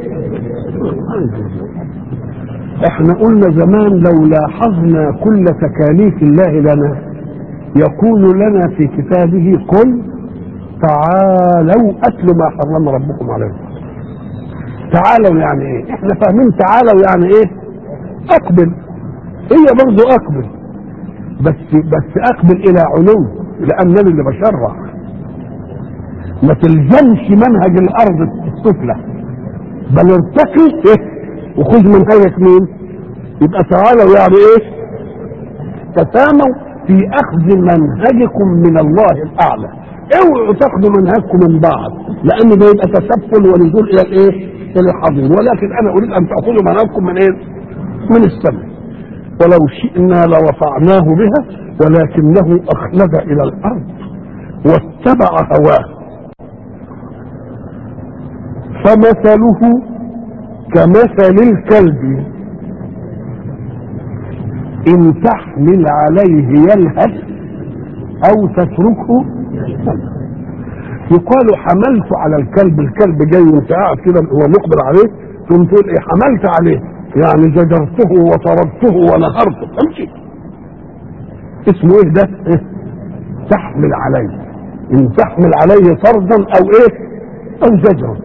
احنا قلنا زمان لو لاحظنا كل تكاليف الله لنا يقول لنا في كتابه قل تعالوا اتلوا ما حرم ربكم عليكم تعالوا يعني ايه احنا فاهمين تعالوا يعني ايه اقبل هي برضو اقبل بس بس اقبل الى علو لانني اللي بشرع ما تلزمش منهج الارض السفلى بل ارتقي إيه؟ وخذ منهجك مين يبقى تعالوا يعني ايه تساموا في اخذ منهجكم من الله الاعلى اوعوا تاخذوا منهجكم من بعض لان ده يبقى تسفل ونزول الى الايه الى الحضيض ولكن انا اريد ان تاخذوا منهجكم من ايه من السماء ولو شئنا لرفعناه بها ولكنه اخلد الى الارض واتبع هواه فمثله كمثل الكلب ان تحمل عليه يلهث او تتركه يلهث. يقال حملت على الكلب الكلب جاي وانت قاعد كده هو مقبل عليه ثم تقول ايه حملت عليه يعني زجرته وطردته ونهرته امشي اسمه ايه ده إيه؟ تحمل عليه ان تحمل عليه طردا او ايه او زجرا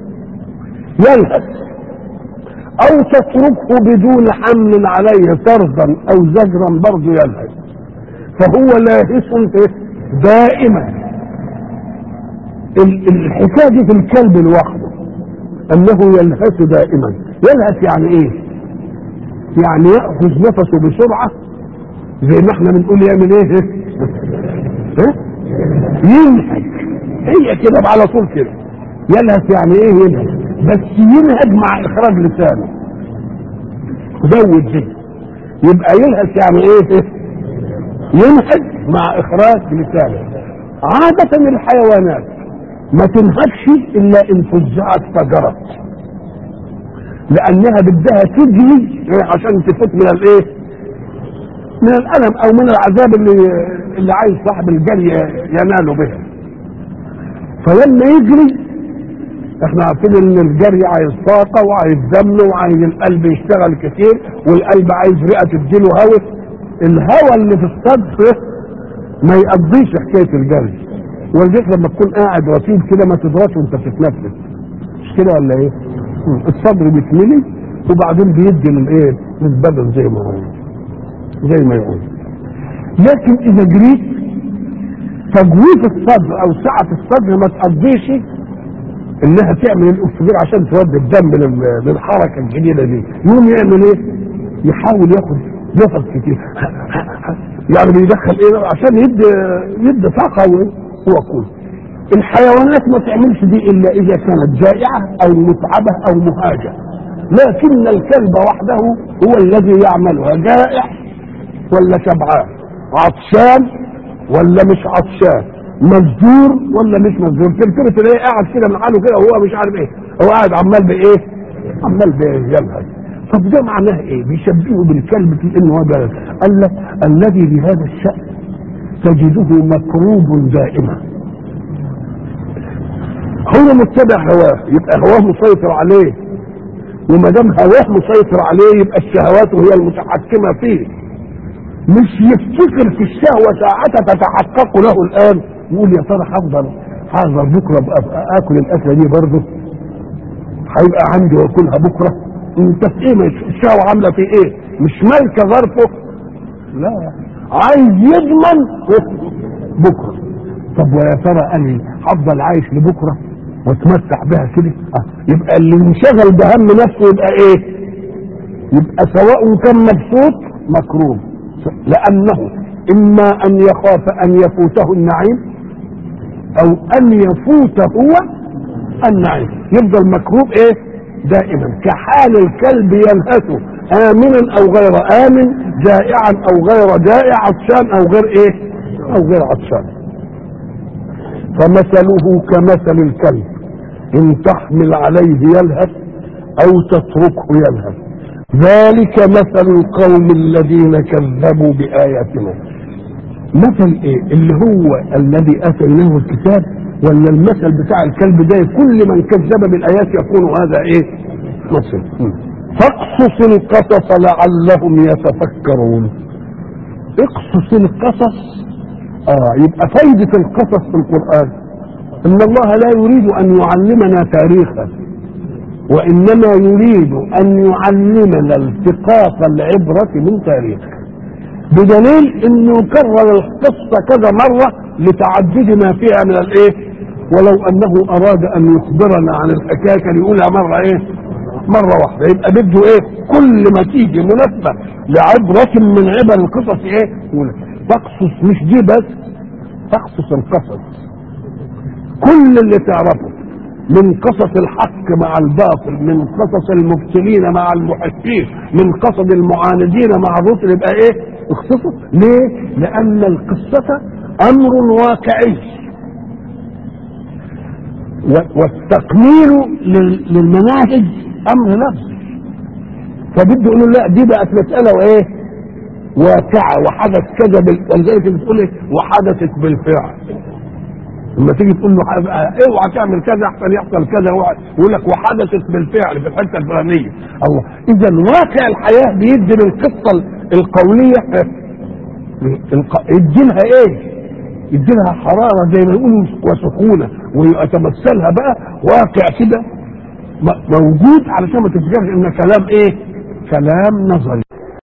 يلهث او تتركه بدون حمل عليه طردا او زجرا برضه يلهث فهو لاهث إيه؟ دائما ال- الحكايه دي في الكلب لوحده انه يلهث دائما يلهث يعني ايه يعني ياخذ نفسه بسرعه زي ما احنا بنقول يعمل ايه ها ينهج هي كده على طول كده يلهث يعني ايه ينهج بس ينهج مع اخراج لسانه زود دي يبقى يلهث يعني ايه ينهج مع اخراج لسانه عادة الحيوانات ما تنهكش الا ان فزعت فجرت لانها بدها تجري عشان تفوت من الايه من الالم او من العذاب اللي اللي عايز صاحب الجري يناله بها فلما يجري احنا عارفين ان الجري عايز طاقة وعايز دم وعايز القلب يشتغل كتير والقلب عايز رئة تديله هواء الهواء اللي في الصدر ما يقضيش حكاية الجري ولذلك لما تكون قاعد رتيب كده ما تدرس وانت بتتنفس مش كده ولا ايه؟ مم. الصدر بيتملي وبعدين بيدي للايه؟ للبدن زي ما هو زي ما يقول لكن اذا جريت تجويف الصدر او سعه الصدر ما تقضيش انها تعمل الاكسجين عشان تودي الدم لل- للحركه الجديده دي يقوم يعمل ايه؟ يحاول ياخد نفس كتير يعني بيدخل ايه عشان يدي يدي طاقه و- وقوه الحيوانات ما تعملش دي الا اذا كانت جائعه او متعبه او مهاجه لكن الكلب وحده هو الذي يعملها جائع ولا شبعان عطشان ولا مش عطشان مزدور ولا مش مزدور تلتفت تلاقيه قاعد كده من حاله كده وهو مش عارف ايه هو قاعد عمال بايه عمال بيلهج طب ده معناه ايه بيشبهه بالكلب في انه هو ده قال لك الذي بهذا الشأن تجده مكروب دائما هو متبع هواه يبقى هواه مسيطر عليه وما دام هواه مسيطر عليه يبقى الشهوات هي المتحكمه فيه مش يفتكر في الشهوه ساعتها تتحقق له الان يقول يا ترى هفضل هفضل بكره أبقى اكل الاكله دي برضه هيبقى عندي واكلها بكره انت في ايه مش الشهوه عامله في ايه مش مالكه ظرفه لا عايز يضمن بكره طب ويا ترى انا هفضل عايش لبكره واتمتع بها كده آه. يبقى اللي انشغل بهم نفسه يبقى ايه يبقى سواء كان مبسوط مكروه لانه اما ان يخاف ان يفوته النعيم او ان يفوت هو النعيم يفضل مكروب ايه دائما كحال الكلب يلهث امنا او غير امن جائعا او غير جائع عطشان او غير ايه او غير عطشان فمثله كمثل الكلب ان تحمل عليه يلهث او تتركه يلهث ذلك مثل القوم الذين كذبوا باياتنا مثل ايه اللي هو الذي اتيناه الكتاب ولا المثل بتاع الكلب ده كل من كذب بالايات يكون هذا ايه مثل فاقصص القصص لعلهم يتفكرون اقصص القصص اه يبقى فايدة القصص في القرآن ان الله لا يريد ان يعلمنا تاريخا وانما يريد ان يعلمنا التقاط العبرة من تاريخ بدليل انه كرر القصة كذا مرة لتعدد ما فيها من الايه ولو انه اراد ان يخبرنا عن الحكاية كان يقولها مرة ايه مرة واحدة يبقى بده ايه كل ما تيجي مناسبة لعبرة من عبر القصص ايه يقول تقصص مش دي بس تقصص القصص كل اللي تعرفه من قصص الحق مع الباطل من قصص المبتلين مع المحسين من قصص المعاندين مع الرسل يبقى ايه اختصص ليه لان القصة امر واقعي والتقنين للمناهج امر لفظي فبده يقولوا لا دي بقت مسألة وايه واقعة وحدث كذا بال... ولذلك بتقول ايه وحدثت بالفعل لما تيجي تقول له اوعى تعمل كذا احسن يحصل كذا يقول لك وحدثت بالفعل في الحته الفلانيه الله اذا واقع الحياه بيدي للقصه القوليه يدي لها ايه؟ يدي لها حراره زي ما يقولوا وسخونه ويتمثلها بقى واقع كده موجود علشان ما تفتكرش ان كلام ايه؟ كلام نظري